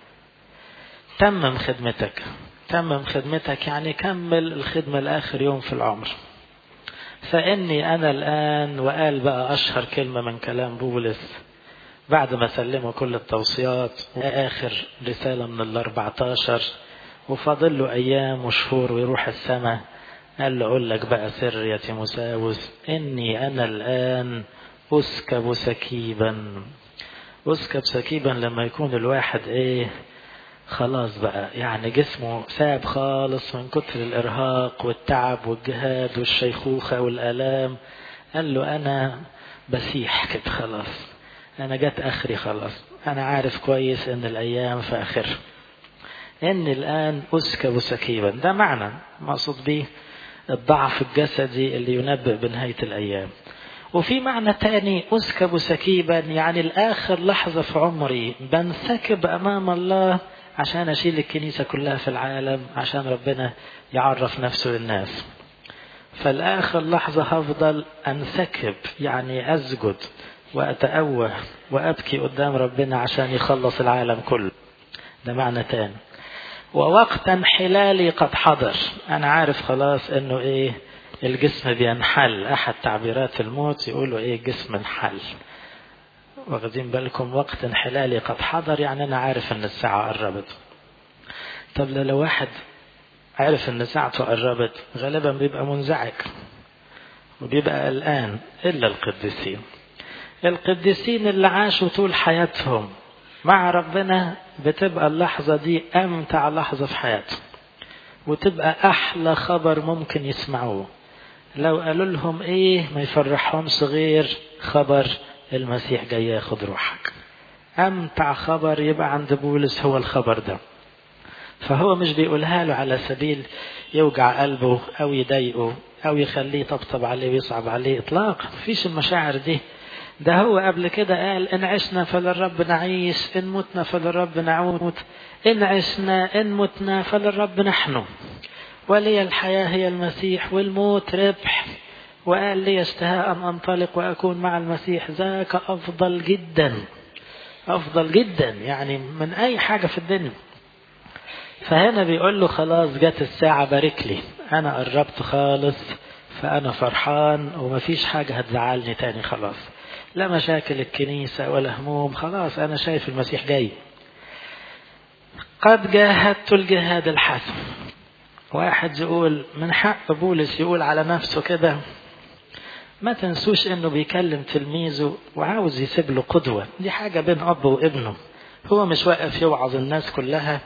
تمم خدمتك تمم خدمتك يعني كمل الخدمة لآخر يوم في العمر فإني أنا الآن وقال بقى أشهر كلمة من كلام بولس بعد ما سلموا كل التوصيات وآخر رسالة من الأربعتاشر وفاضل له أيام وشهور ويروح السماء قال له أقول لك بقى سر يا تيموساوس إني أنا الآن أسكب سكيبا أسكب سكيبا لما يكون الواحد إيه خلاص بقى يعني جسمه ساب خالص من كتر الإرهاق والتعب والجهاد والشيخوخة والآلام قال له أنا بسيح كده خلاص أنا جت آخري خلاص أنا عارف كويس إن الأيام في آخر إن الآن أسكب سكيبا ده معنى مقصود به الضعف الجسدي اللي ينبئ بنهاية الأيام وفي معنى تاني أسكب سكيبا يعني الآخر لحظة في عمري بنسكب أمام الله عشان أشيل الكنيسة كلها في العالم عشان ربنا يعرف نفسه للناس فالآخر لحظة هفضل أنسكب يعني أسجد وأتأوه وأبكي قدام ربنا عشان يخلص العالم كله ده معنى تاني ووقت انحلالي قد حضر أنا عارف خلاص إنه إيه الجسم بينحل أحد تعبيرات الموت يقولوا إيه الجسم انحل واخدين بالكم وقت انحلالي قد حضر يعني أنا عارف إن الساعة قربت طب لو واحد عارف إن ساعته قربت غالبا بيبقى منزعج وبيبقى قلقان إلا القديسين القديسين اللي عاشوا طول حياتهم مع ربنا بتبقى اللحظة دي أمتع لحظة في حياتهم وتبقى أحلى خبر ممكن يسمعوه لو قالوا لهم إيه ما يفرحهمش غير خبر المسيح جاي ياخد روحك أمتع خبر يبقى عند بولس هو الخبر ده فهو مش بيقولها له على سبيل يوجع قلبه أو يضايقه أو يخليه يطبطب عليه ويصعب عليه إطلاقا مفيش المشاعر دي ده هو قبل كده قال إن عشنا فللرب نعيش إن متنا فللرب نعود إن عشنا إن متنا فللرب نحن ولي الحياة هي المسيح والموت ربح وقال لي اشتهاء أن أنطلق وأكون مع المسيح ذاك أفضل جدا أفضل جدا يعني من أي حاجة في الدنيا فهنا بيقول له خلاص جت الساعة بارك لي أنا قربت خالص فأنا فرحان ومفيش حاجة هتزعلني تاني خلاص لا مشاكل الكنيسة ولا هموم خلاص أنا شايف المسيح جاي قد جاهدت الجهاد الحسن واحد يقول من حق بولس يقول على نفسه كده ما تنسوش انه بيكلم تلميذه وعاوز يسيب له قدوة دي حاجة بين اب وابنه هو مش واقف يوعظ الناس كلها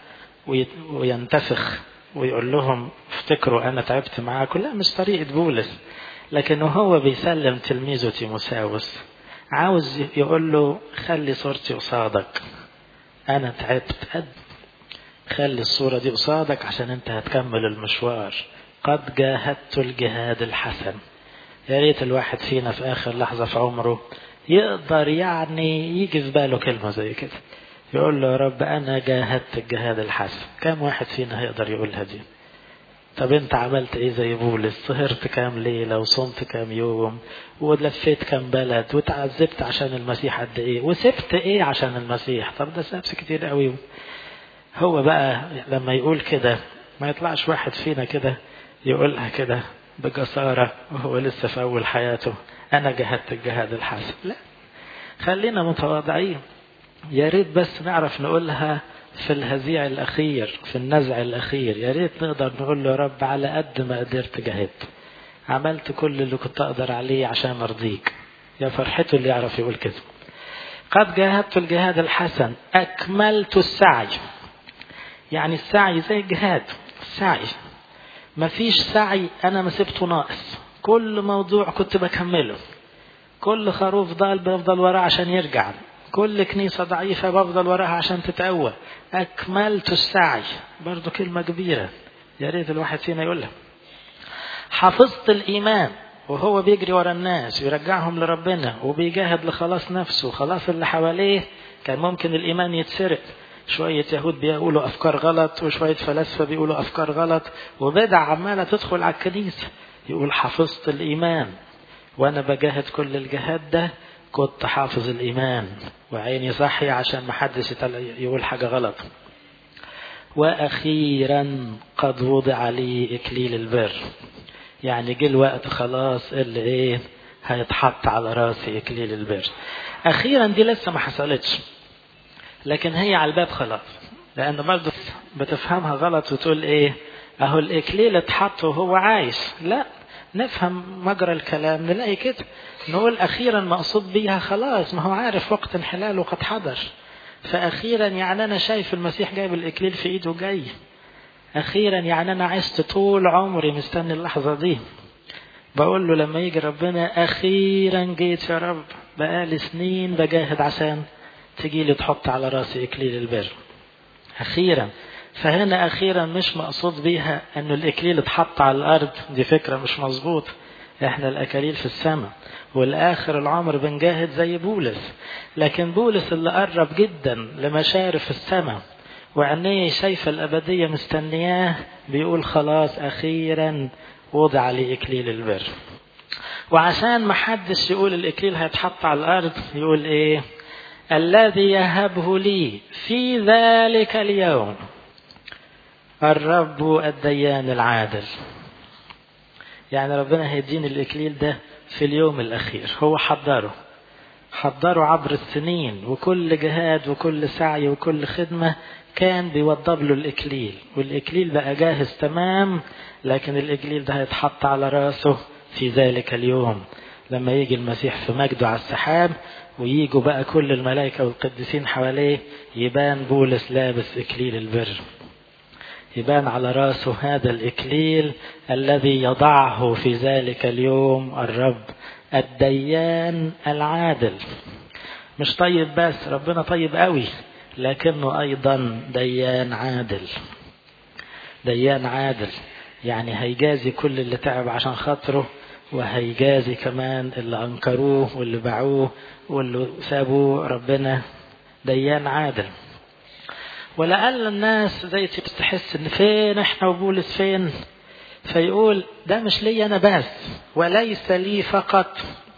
وينتفخ ويقول لهم افتكروا انا تعبت معاكم لا مش طريقة بولس لكن هو بيسلم تلميذه تيموساوس عاوز يقول له خلي صورتي قصادك انا تعبت قد خلي الصورة دي قصادك عشان انت هتكمل المشوار قد جاهدت الجهاد الحسن يا ريت الواحد فينا في اخر لحظة في عمره يقدر يعني يجي في باله كلمة زي كده يقول له يا رب انا جاهدت الجهاد الحسن كم واحد فينا هيقدر يقولها دي طب انت عملت ايه زي بولس سهرت كام ليلة وصمت كام يوم ولفيت كام بلد وتعذبت عشان المسيح قد ايه وسبت ايه عشان المسيح طب ده سابس كتير قوي هو بقى لما يقول كده ما يطلعش واحد فينا كده يقولها كده بجسارة وهو لسه في أول حياته أنا جهدت الجهاد الحسن لا خلينا متواضعين يا ريت بس نعرف نقولها في الهزيع الأخير في النزع الأخير يا ريت نقدر نقول له يا رب على قد ما قدرت جهدت عملت كل اللي كنت أقدر عليه عشان أرضيك يا فرحته اللي يعرف يقول كده قد جاهدت الجهاد الحسن أكملت السعي يعني السعي زي الجهاد السعي مفيش سعي أنا ما سبته ناقص كل موضوع كنت بكمله كل خروف ضال بفضل وراه عشان يرجع كل كنيسة ضعيفة بفضل وراها عشان تتقوى أكملت السعي برضو كلمة كبيرة يا ريت الواحد فينا يقولها حفظت الإيمان وهو بيجري ورا الناس ويرجعهم لربنا وبيجاهد لخلاص نفسه خلاص اللي حواليه كان ممكن الإيمان يتسرق شوية يهود بيقولوا أفكار غلط وشوية فلاسفة بيقولوا أفكار غلط وبدع عمالة تدخل على الكنيسة يقول حفظت الإيمان وأنا بجاهد كل الجهاد ده كنت حافظ الإيمان وعيني صحي عشان ما حدش يقول حاجة غلط وأخيرا قد وضع لي إكليل البر يعني جه الوقت خلاص اللي إيه هيتحط على راسي إكليل البر أخيرا دي لسه ما حصلتش لكن هي على الباب خلاص لأن برضه بتفهمها غلط وتقول إيه أهو الإكليل اتحط وهو عايش لا نفهم مجرى الكلام نلاقي كده نقول أخيرا مقصود بيها خلاص ما هو عارف وقت انحلاله قد حضر فأخيرا يعني أنا شايف المسيح جايب الإكليل في إيده جاي أخيرا يعني أنا عشت طول عمري مستني اللحظة دي بقول له لما يجي ربنا أخيرا جيت يا رب بقالي سنين بجاهد عشان تجي لي تحط على راسي إكليل البر أخيرا فهنا أخيرا مش مقصود بيها أن الإكليل اتحط على الأرض دي فكرة مش مظبوط احنا الأكاليل في السماء والآخر العمر بنجاهد زي بولس لكن بولس اللي قرب جدا لمشارف السماء وعينيه شايفة الأبدية مستنياه بيقول خلاص أخيرا وضع عليه إكليل البر وعشان ما حدش يقول الإكليل هيتحط على الأرض يقول إيه الذي يهبه لي في ذلك اليوم الرب الديان العادل يعني ربنا هيديني الإكليل ده في اليوم الأخير هو حضره حضره عبر السنين وكل جهاد وكل سعي وكل خدمة كان بيوضب له الإكليل والإكليل بقى جاهز تمام لكن الإكليل ده هيتحط على راسه في ذلك اليوم لما يجي المسيح في مجده على السحاب وييجوا بقى كل الملائكة والقديسين حواليه يبان بولس لابس إكليل البر يبان على راسه هذا الإكليل الذي يضعه في ذلك اليوم الرب الديان العادل مش طيب بس ربنا طيب قوي لكنه أيضا ديان عادل ديان عادل يعني هيجازي كل اللي تعب عشان خاطره وهيجازي كمان اللي أنكروه واللي باعوه واللي سابوه ربنا ديان عادل ولعل الناس زي تحس ان فين احنا وبولس فين فيقول ده مش لي انا بس وليس لي فقط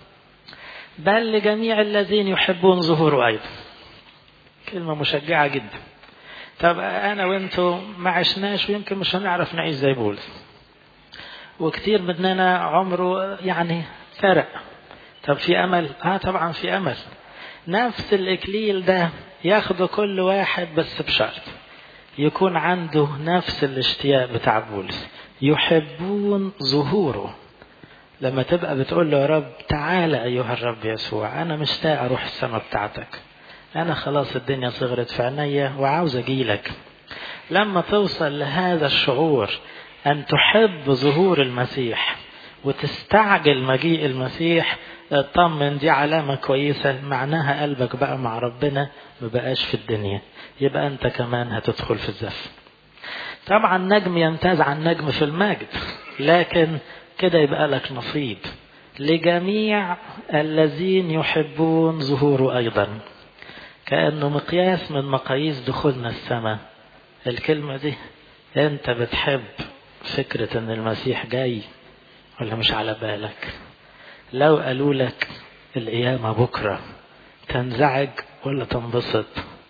بل لجميع الذين يحبون ظهوره ايضا كلمة مشجعة جدا طب انا وانتو ما عشناش ويمكن مش هنعرف نعيش زي بولس وكتير مننا عمره يعني فرق طب في امل اه طبعا في امل نفس الاكليل ده ياخده كل واحد بس بشرط يكون عنده نفس الاشتياق بتاع بولس يحبون ظهوره لما تبقى بتقول له يا رب تعالى ايها الرب يسوع انا مشتاق اروح السماء بتاعتك انا خلاص الدنيا صغرت في عينيا وعاوز اجيلك لما توصل لهذا الشعور ان تحب ظهور المسيح وتستعجل مجيء المسيح اطمن دي علامة كويسة معناها قلبك بقى مع ربنا ما بقاش في الدنيا يبقى انت كمان هتدخل في الزف طبعا نجم يمتاز عن نجم في المجد لكن كده يبقى لك نصيب لجميع الذين يحبون ظهوره أيضا كأنه مقياس من مقاييس دخولنا السماء الكلمة دي انت بتحب فكرة ان المسيح جاي ولا مش على بالك لو قالوا لك القيامة بكرة تنزعج ولا تنبسط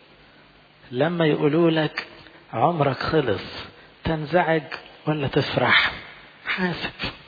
لما يقولوا لك عمرك خلص تنزعج ولا تفرح حاسب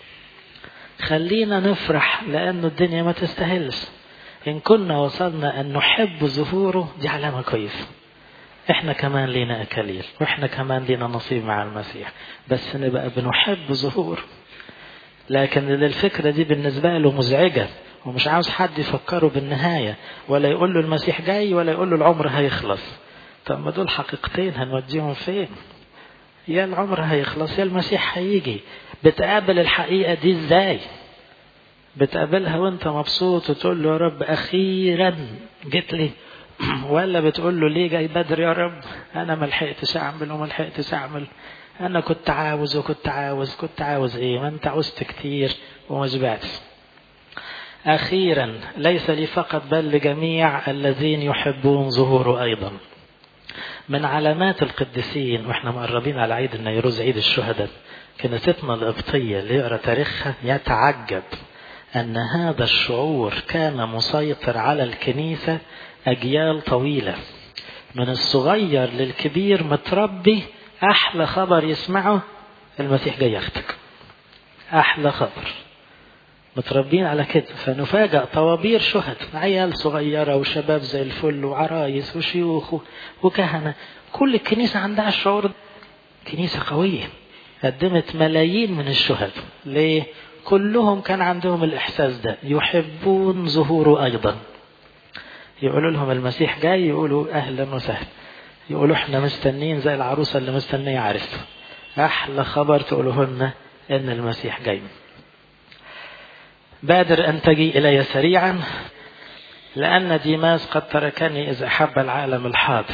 خلينا نفرح لأنه الدنيا ما تستاهلش إن كنا وصلنا أن نحب ظهوره دي علامة كويسة احنا كمان لينا أكاليل واحنا كمان لينا نصيب مع المسيح بس نبقى بنحب ظهوره لكن الفكرة دي بالنسبة له مزعجة ومش عاوز حد يفكره بالنهاية ولا يقول له المسيح جاي ولا يقول له العمر هيخلص طب ما دول حقيقتين هنوديهم فين يا العمر هيخلص يا المسيح هيجي بتقابل الحقيقة دي ازاي بتقابلها وانت مبسوط وتقول له يا رب اخيرا جيت لي ولا بتقول له ليه جاي بدري يا رب انا ما لحقتش اعمل وما لحقتش اعمل انا كنت عاوز وكنت عاوز كنت عاوز ايه ما انت عوزت كتير وما شبعتش اخيرا ليس لي فقط بل لجميع الذين يحبون ظهوره ايضا من علامات القديسين واحنا مقربين على عيد النيروز عيد الشهداء كنيستنا القبطية اللي يقرا تاريخها يتعجب أن هذا الشعور كان مسيطر على الكنيسة أجيال طويلة من الصغير للكبير متربي أحلى خبر يسمعه المسيح جاي ياخدك أحلى خبر متربين على كده فنفاجأ طوابير شهد عيال صغيرة وشباب زي الفل وعرايس وشيوخ وكهنة كل الكنيسة عندها الشعور كنيسة قوية قدمت ملايين من الشهد ليه؟ كلهم كان عندهم الإحساس ده يحبون ظهوره أيضا يقولوا لهم المسيح جاي يقولوا أهلا وسهلا يقولوا احنا مستنين زي العروسة اللي مستنية عرس أحلى خبر تقولوه لنا إن المسيح جاي بادر أن تجي إلي سريعا لأن ديماس قد تركني إذ أحب العالم الحاضر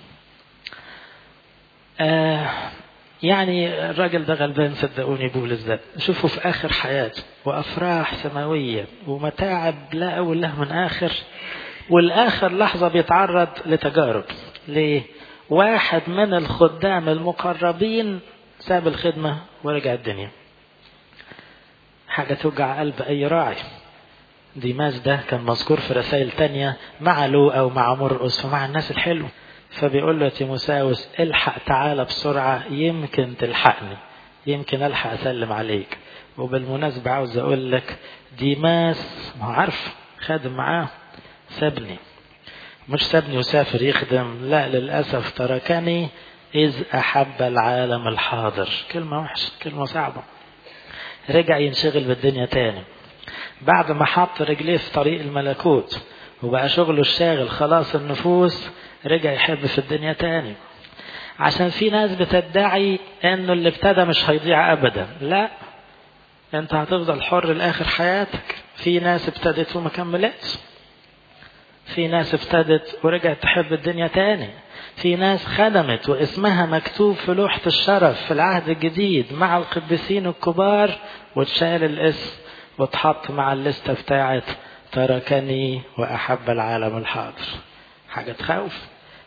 آه يعني الراجل ده غلبان صدقوني بولس ده شوفوا في آخر حياته وأفراح سماوية ومتاعب لا أول له من آخر والآخر لحظة بيتعرض لتجارب ليه؟ واحد من الخدام المقربين ساب الخدمة ورجع الدنيا حاجة توجع قلب أي راعي ديماس ده كان مذكور في رسائل تانية مع لوقا ومع مرقس ومع الناس الحلوة فبيقول له يا تيموساوس الحق تعالى بسرعة يمكن تلحقني يمكن ألحق أسلم عليك وبالمناسبة عاوز أقول لك ديماس ما هو عارف خادم معاه سابني مش سابني وسافر يخدم لا للأسف تركني إذ أحب العالم الحاضر كلمة وحشة كلمة صعبة رجع ينشغل بالدنيا تاني بعد ما حط رجليه في طريق الملكوت وبقى شغله الشاغل خلاص النفوس رجع يحب في الدنيا تاني عشان في ناس بتدعي انه اللي ابتدى مش هيضيع ابدا لا انت هتفضل حر لاخر حياتك في ناس ابتدت وما كملتش في ناس ابتدت ورجعت تحب الدنيا تاني في ناس خدمت واسمها مكتوب في لوحة الشرف في العهد الجديد مع القديسين الكبار واتشال الاسم واتحط مع الليستة بتاعت تركني وأحب العالم الحاضر حاجة تخوف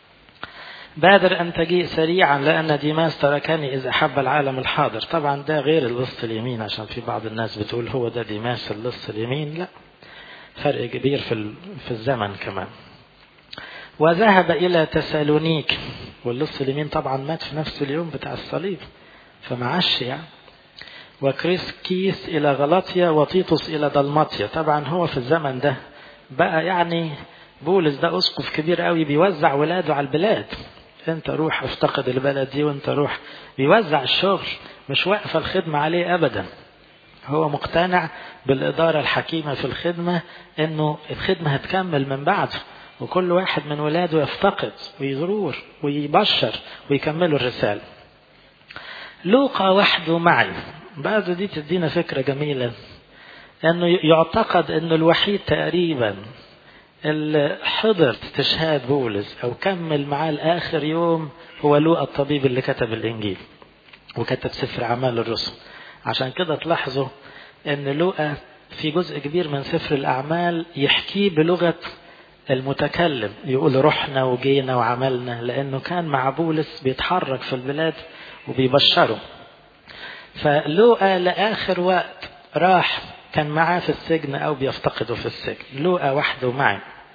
بادر أن تجيء سريعا لأن ديماس تركني إذا أحب العالم الحاضر طبعا ده غير اللص اليمين عشان في بعض الناس بتقول هو ده ديماس اللص اليمين لا فرق كبير في في الزمن كمان وذهب إلى تسالونيك واللص اليمين طبعا مات في نفس اليوم بتاع الصليب فمعش يعني وكريس كيس إلى غلطيا وتيتوس إلى دلمطيا طبعا هو في الزمن ده بقى يعني بولس ده أسقف كبير قوي بيوزع ولاده على البلاد انت روح افتقد البلد دي وانت روح بيوزع الشغل مش واقفة الخدمة عليه أبدا هو مقتنع بالإدارة الحكيمة في الخدمة انه الخدمة هتكمل من بعده وكل واحد من ولاده يفتقد ويزور ويبشر ويكملوا الرسالة لوقا وحده معي بعد دي تدينا فكرة جميلة انه يعتقد انه الوحيد تقريبا اللي حضر استشهاد بولس او كمل معاه لاخر يوم هو لوقا الطبيب اللي كتب الانجيل وكتب سفر اعمال الرسل عشان كده تلاحظوا ان لوقا في جزء كبير من سفر الاعمال يحكيه بلغه المتكلم يقول رحنا وجينا وعملنا لانه كان مع بولس بيتحرك في البلاد وبيبشره فلوقا لاخر وقت راح كان معاه في السجن او بيفتقده في السجن لوقا وحده معي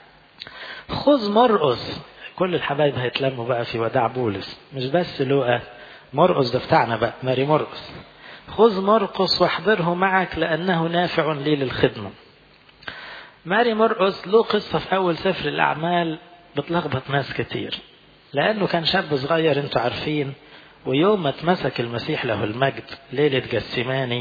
خذ مرقس كل الحبايب هيتلموا بقى في وداع بولس مش بس لوقا مرقس ده بتاعنا بقى ماري مرقس خذ مرقس واحضره معك لانه نافع لي للخدمه ماري مرقس له قصه في اول سفر الاعمال بتلخبط ناس كتير لانه كان شاب صغير انتوا عارفين ويوم ما اتمسك المسيح له المجد ليله جسيماني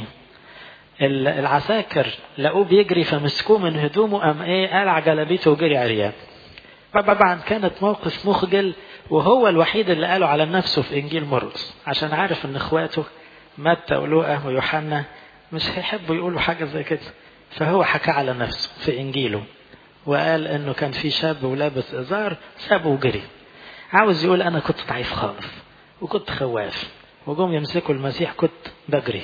العساكر لقوه بيجري فمسكوه من هدومه قام ايه قلع جلابيته وجري عريان طبعا كانت موقف مخجل وهو الوحيد اللي قاله على نفسه في انجيل مرقس عشان عارف ان اخواته متى ولوقا ويوحنا مش هيحبوا يقولوا حاجه زي كده فهو حكى على نفسه في انجيله وقال انه كان في شاب ولابس ازار سابه وجري عاوز يقول انا كنت ضعيف خالص وكنت خواف وجم يمسكوا المسيح كنت بجري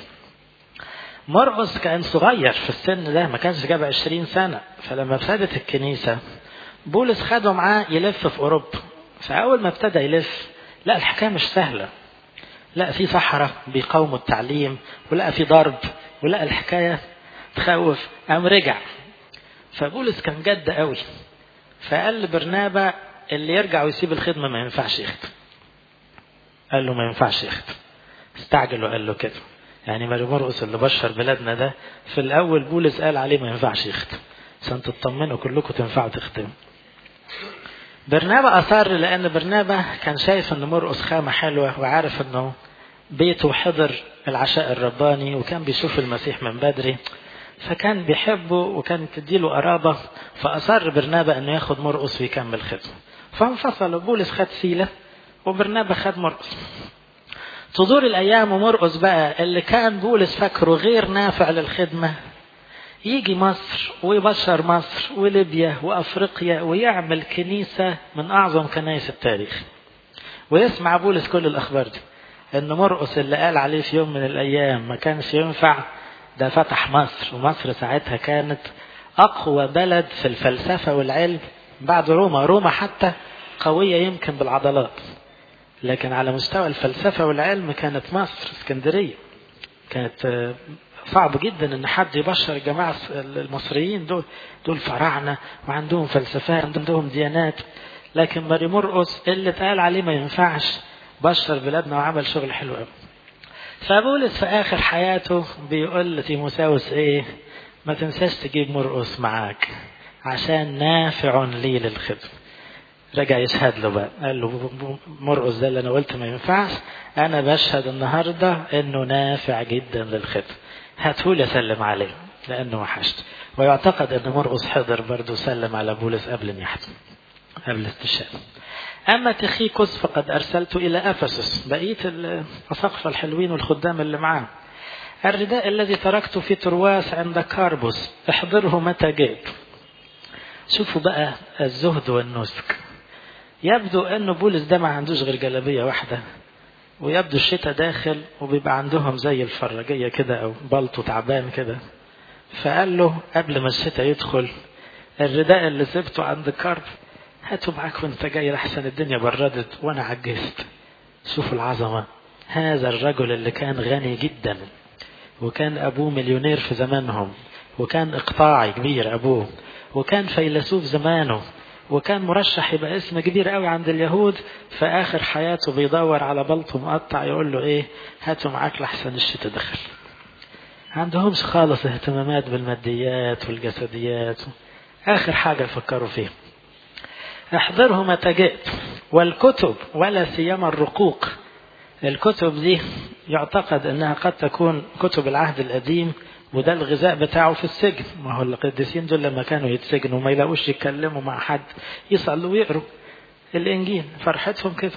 مرقس كان صغير في السن ده ما كانش جاب عشرين سنة فلما ابتدت الكنيسة بولس خده معاه يلف في أوروبا فأول ما ابتدى يلف لا الحكاية مش سهلة لا في صحراء بيقاوموا التعليم ولا في ضرب ولا الحكاية تخوف قام رجع فبولس كان جد قوي فقال لبرنابا اللي يرجع ويسيب الخدمة ما ينفعش يخدم قال له ما ينفعش يخدم استعجل وقال له كده يعني ماري مرقس اللي بشر بلادنا ده في الاول بولس قال عليه ما ينفعش يخدم عشان تطمنوا كلكم تنفعوا تخدموا برنابا اصر لان برنابا كان شايف ان مرقس خامه حلوه وعارف انه بيته حضر العشاء الرباني وكان بيشوف المسيح من بدري فكان بيحبه وكان تديله قرابة فأصر برنابا أنه ياخد مرقس ويكمل خدمه فانفصلوا بولس خد سيلة وبرنابا خد مرقس تدور الأيام ومرقس بقى اللي كان بولس فاكره غير نافع للخدمة يجي مصر ويبشر مصر وليبيا وأفريقيا ويعمل كنيسة من أعظم كنائس التاريخ ويسمع بولس كل الأخبار دي إن مرقس اللي قال عليه في يوم من الأيام ما كانش ينفع ده فتح مصر ومصر ساعتها كانت أقوى بلد في الفلسفة والعلم بعد روما روما حتى قوية يمكن بالعضلات لكن على مستوى الفلسفة والعلم كانت مصر اسكندرية كانت صعب جدا ان حد يبشر الجماعة المصريين دول دول فراعنة وعندهم فلسفات عندهم ديانات لكن ماري مرقس اللي اتقال عليه ما ينفعش بشر بلادنا وعمل شغل حلو قوي فبولس في اخر حياته بيقول لتيموساوس ايه ما تنساش تجيب مرقس معاك عشان نافع لي للخدمة رجع يشهد له بقى قال له مرقس ده اللي انا قلت ما ينفعش انا بشهد النهارده انه نافع جدا للخدمة هاتهولي اسلم عليه لانه وحشت ويعتقد ان مرقس حضر برضه سلم على بولس قبل ان يحتم قبل استشهاد أما تخيكوس فقد أرسلت إلى أفسس بقية الأساقفة الحلوين والخدام اللي معاه الرداء الذي تركته في ترواس عند كاربوس احضره متى جئت شوفوا بقى الزهد والنسك يبدو أن بولس ده ما عندوش غير جلابية واحدة ويبدو الشتاء داخل وبيبقى عندهم زي الفرجية كده أو بلطو تعبان كده فقال له قبل ما الشتاء يدخل الرداء اللي سبته عند كارب هاته معاك وانت جاي لحسن الدنيا بردت وانا عجزت شوفوا العظمة هذا الرجل اللي كان غني جدا وكان ابوه مليونير في زمانهم وكان اقطاعي كبير ابوه وكان فيلسوف زمانه وكان مرشح يبقى اسم كبير قوي عند اليهود في اخر حياته بيدور على بلطو مقطع يقول له ايه هاتوا معاك لحسن الشتاء دخل عندهمش خالص اهتمامات بالماديات والجسديات اخر حاجة فكروا فيها احضره متى جئت والكتب ولا سيما الرقوق الكتب دي يعتقد انها قد تكون كتب العهد القديم وده الغذاء بتاعه في السجن ما هو القديسين دول لما كانوا يتسجنوا ما يلاقوش يتكلموا مع حد يصلوا ويقروا الانجيل فرحتهم كده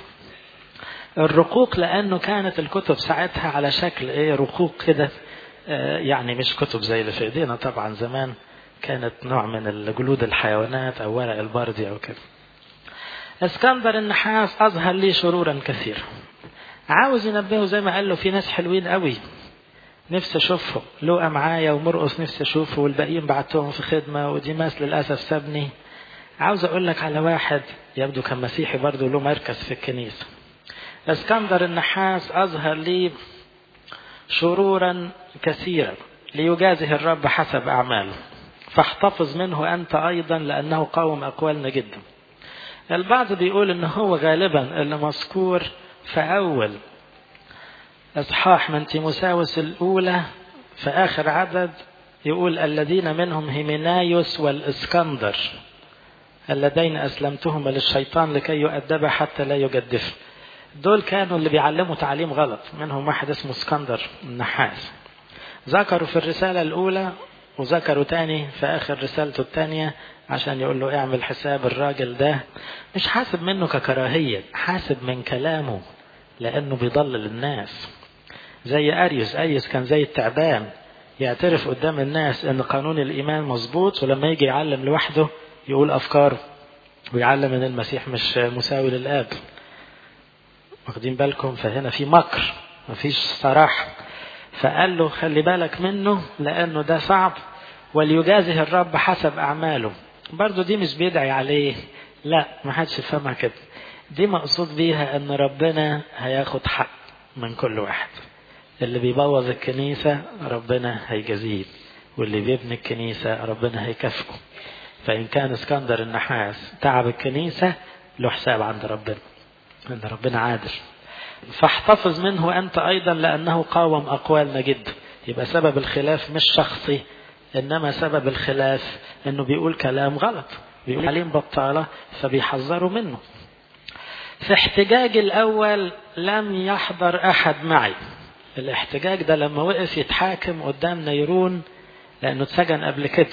الرقوق لانه كانت الكتب ساعتها على شكل ايه رقوق كده آه يعني مش كتب زي اللي في ايدينا طبعا زمان كانت نوع من جلود الحيوانات او ورق البردي او كده اسكندر النحاس اظهر لي شرورا كثيرا عاوز ينبهه زي ما قال له في ناس حلوين قوي نفسي اشوفهم لقى معايا ومرقص نفسي اشوفه والباقيين بعتهم في خدمه وديماس للاسف سابني عاوز اقول لك على واحد يبدو كان مسيحي برضه له مركز في الكنيسه اسكندر النحاس اظهر لي شرورا كثيرا ليجازه الرب حسب اعماله فاحتفظ منه انت ايضا لانه قوم اقوالنا جدا البعض بيقول ان هو غالبا اللي مذكور في اول اصحاح من تيموساوس الاولى في اخر عدد يقول الذين منهم هيمنايوس والاسكندر اللذين اسلمتهما للشيطان لكي يؤدب حتى لا يجدف دول كانوا اللي بيعلموا تعليم غلط منهم واحد اسمه اسكندر النحاس ذكروا في الرسالة الأولى وذكروا تاني في آخر رسالته التانية عشان يقول له اعمل حساب الراجل ده مش حاسب منه ككراهية حاسب من كلامه لأنه بيضلل الناس زي أريوس أريوس كان زي التعبان يعترف قدام الناس أن قانون الإيمان مظبوط ولما يجي يعلم لوحده يقول أفكاره ويعلم أن المسيح مش مساوي للآب واخدين بالكم فهنا في مكر مفيش صراحة فقال له خلي بالك منه لأنه ده صعب وليجازه الرب حسب أعماله برضو دي مش بيدعي عليه لا ما حدش يفهمها كده دي مقصود بيها ان ربنا هياخد حق من كل واحد اللي بيبوظ الكنيسة ربنا هيجازيه واللي بيبني الكنيسة ربنا هيكافئه فإن كان اسكندر النحاس تعب الكنيسة له حساب عند ربنا ان ربنا عادل فاحتفظ منه أنت أيضا لأنه قاوم أقوالنا جدا يبقى سبب الخلاف مش شخصي إنما سبب الخلاف إنه بيقول كلام غلط بيقول عليهم بطالة فبيحذروا منه في احتجاج الأول لم يحضر أحد معي الاحتجاج ده لما وقف يتحاكم قدام نيرون لأنه اتسجن قبل كده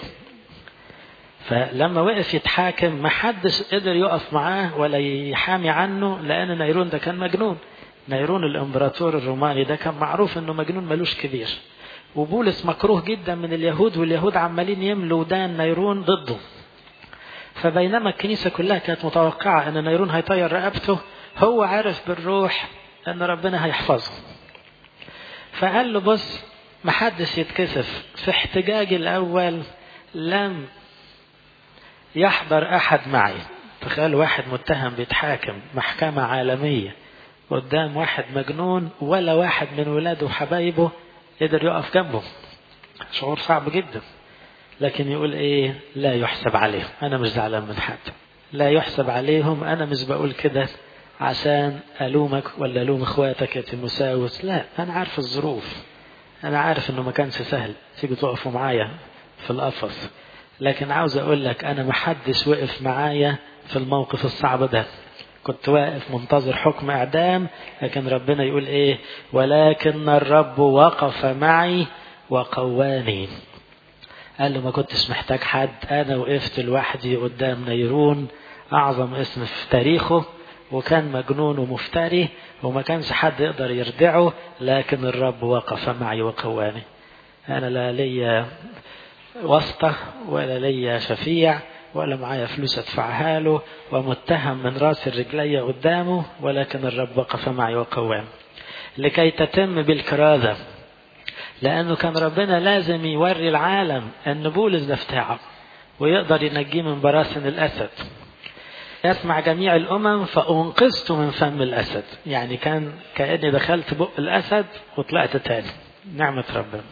فلما وقف يتحاكم ما حدش قدر يقف معاه ولا يحامي عنه لأن نيرون ده كان مجنون نيرون الامبراطور الروماني ده كان معروف انه مجنون ملوش كبير وبولس مكروه جدا من اليهود واليهود عمالين يملوا ودان نيرون ضده فبينما الكنيسة كلها كانت متوقعة ان نيرون هيطير رقبته هو عارف بالروح ان ربنا هيحفظه فقال له بص محدش يتكسف في احتجاج الاول لم يحضر احد معي تخيل واحد متهم بيتحاكم محكمة عالمية قدام واحد مجنون ولا واحد من ولاده وحبايبه قدر يقف جنبه شعور صعب جدا لكن يقول ايه لا يحسب عليهم انا مش زعلان من حد لا يحسب عليهم انا مش بقول كده عشان الومك ولا الوم اخواتك يا تيموساوس لا انا عارف الظروف انا عارف انه ما كانش سهل تيجي تقفوا معايا في القفص لكن عاوز اقول لك انا محدش وقف معايا في الموقف الصعب ده كنت واقف منتظر حكم اعدام لكن ربنا يقول ايه ولكن الرب وقف معي وقواني قال له ما كنتش محتاج حد انا وقفت لوحدي قدام نيرون اعظم اسم في تاريخه وكان مجنون ومفتري وما كانش حد يقدر يردعه لكن الرب وقف معي وقواني انا لا ليا واسطة ولا ليا شفيع ولا معايا فلوس ادفعها له ومتهم من راس الرجلية قدامه ولكن الرب وقف معي وقواني لكي تتم بالكرازة لأنه كان ربنا لازم يوري العالم أن بولس ده بتاعه ويقدر ينجيه من براسن الأسد يسمع جميع الأمم فأنقذت من فم الأسد يعني كان كأني دخلت بق الأسد وطلعت تاني نعمة ربنا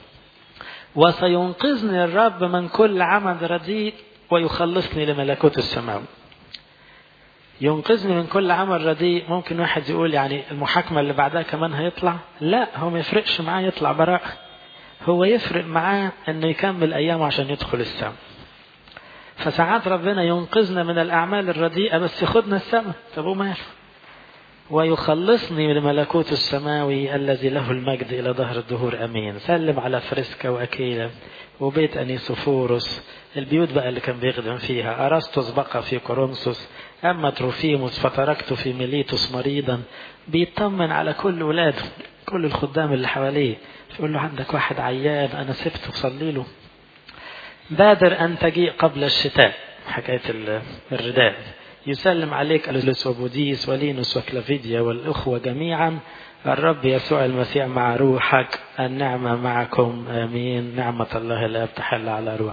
وسينقذني الرب من كل عمل رديء ويخلصني لملكوت السماوي ينقذني من كل عمل رديء ممكن واحد يقول يعني المحاكمة اللي بعدها كمان هيطلع لا هو ما يفرقش معاه يطلع براءة هو يفرق معاه انه يكمل ايامه عشان يدخل السماء فساعات ربنا ينقذنا من الاعمال الرديئة بس ياخدنا السماء طب وماله ويخلصني من ملكوت السماوي الذي له المجد الى ظهر الدهور امين سلم على فريسكا واكيلا وبيت انيسوفوروس البيوت بقى اللي كان بيخدم فيها ارسطس بقى في كورنثوس اما تروفيموس فتركته في ميليتوس مريضا بيطمن على كل ولاده كل الخدام اللي حواليه يقول له عندك واحد عيان انا سبته صلي له بادر ان تجيء قبل الشتاء حكايه الرداء يسلم عليك ألوس وبوديس ولينوس وكلافيديا والأخوة جميعا الرب يسوع المسيح مع روحك النعمة معكم آمين نعمة الله لا تحل على روح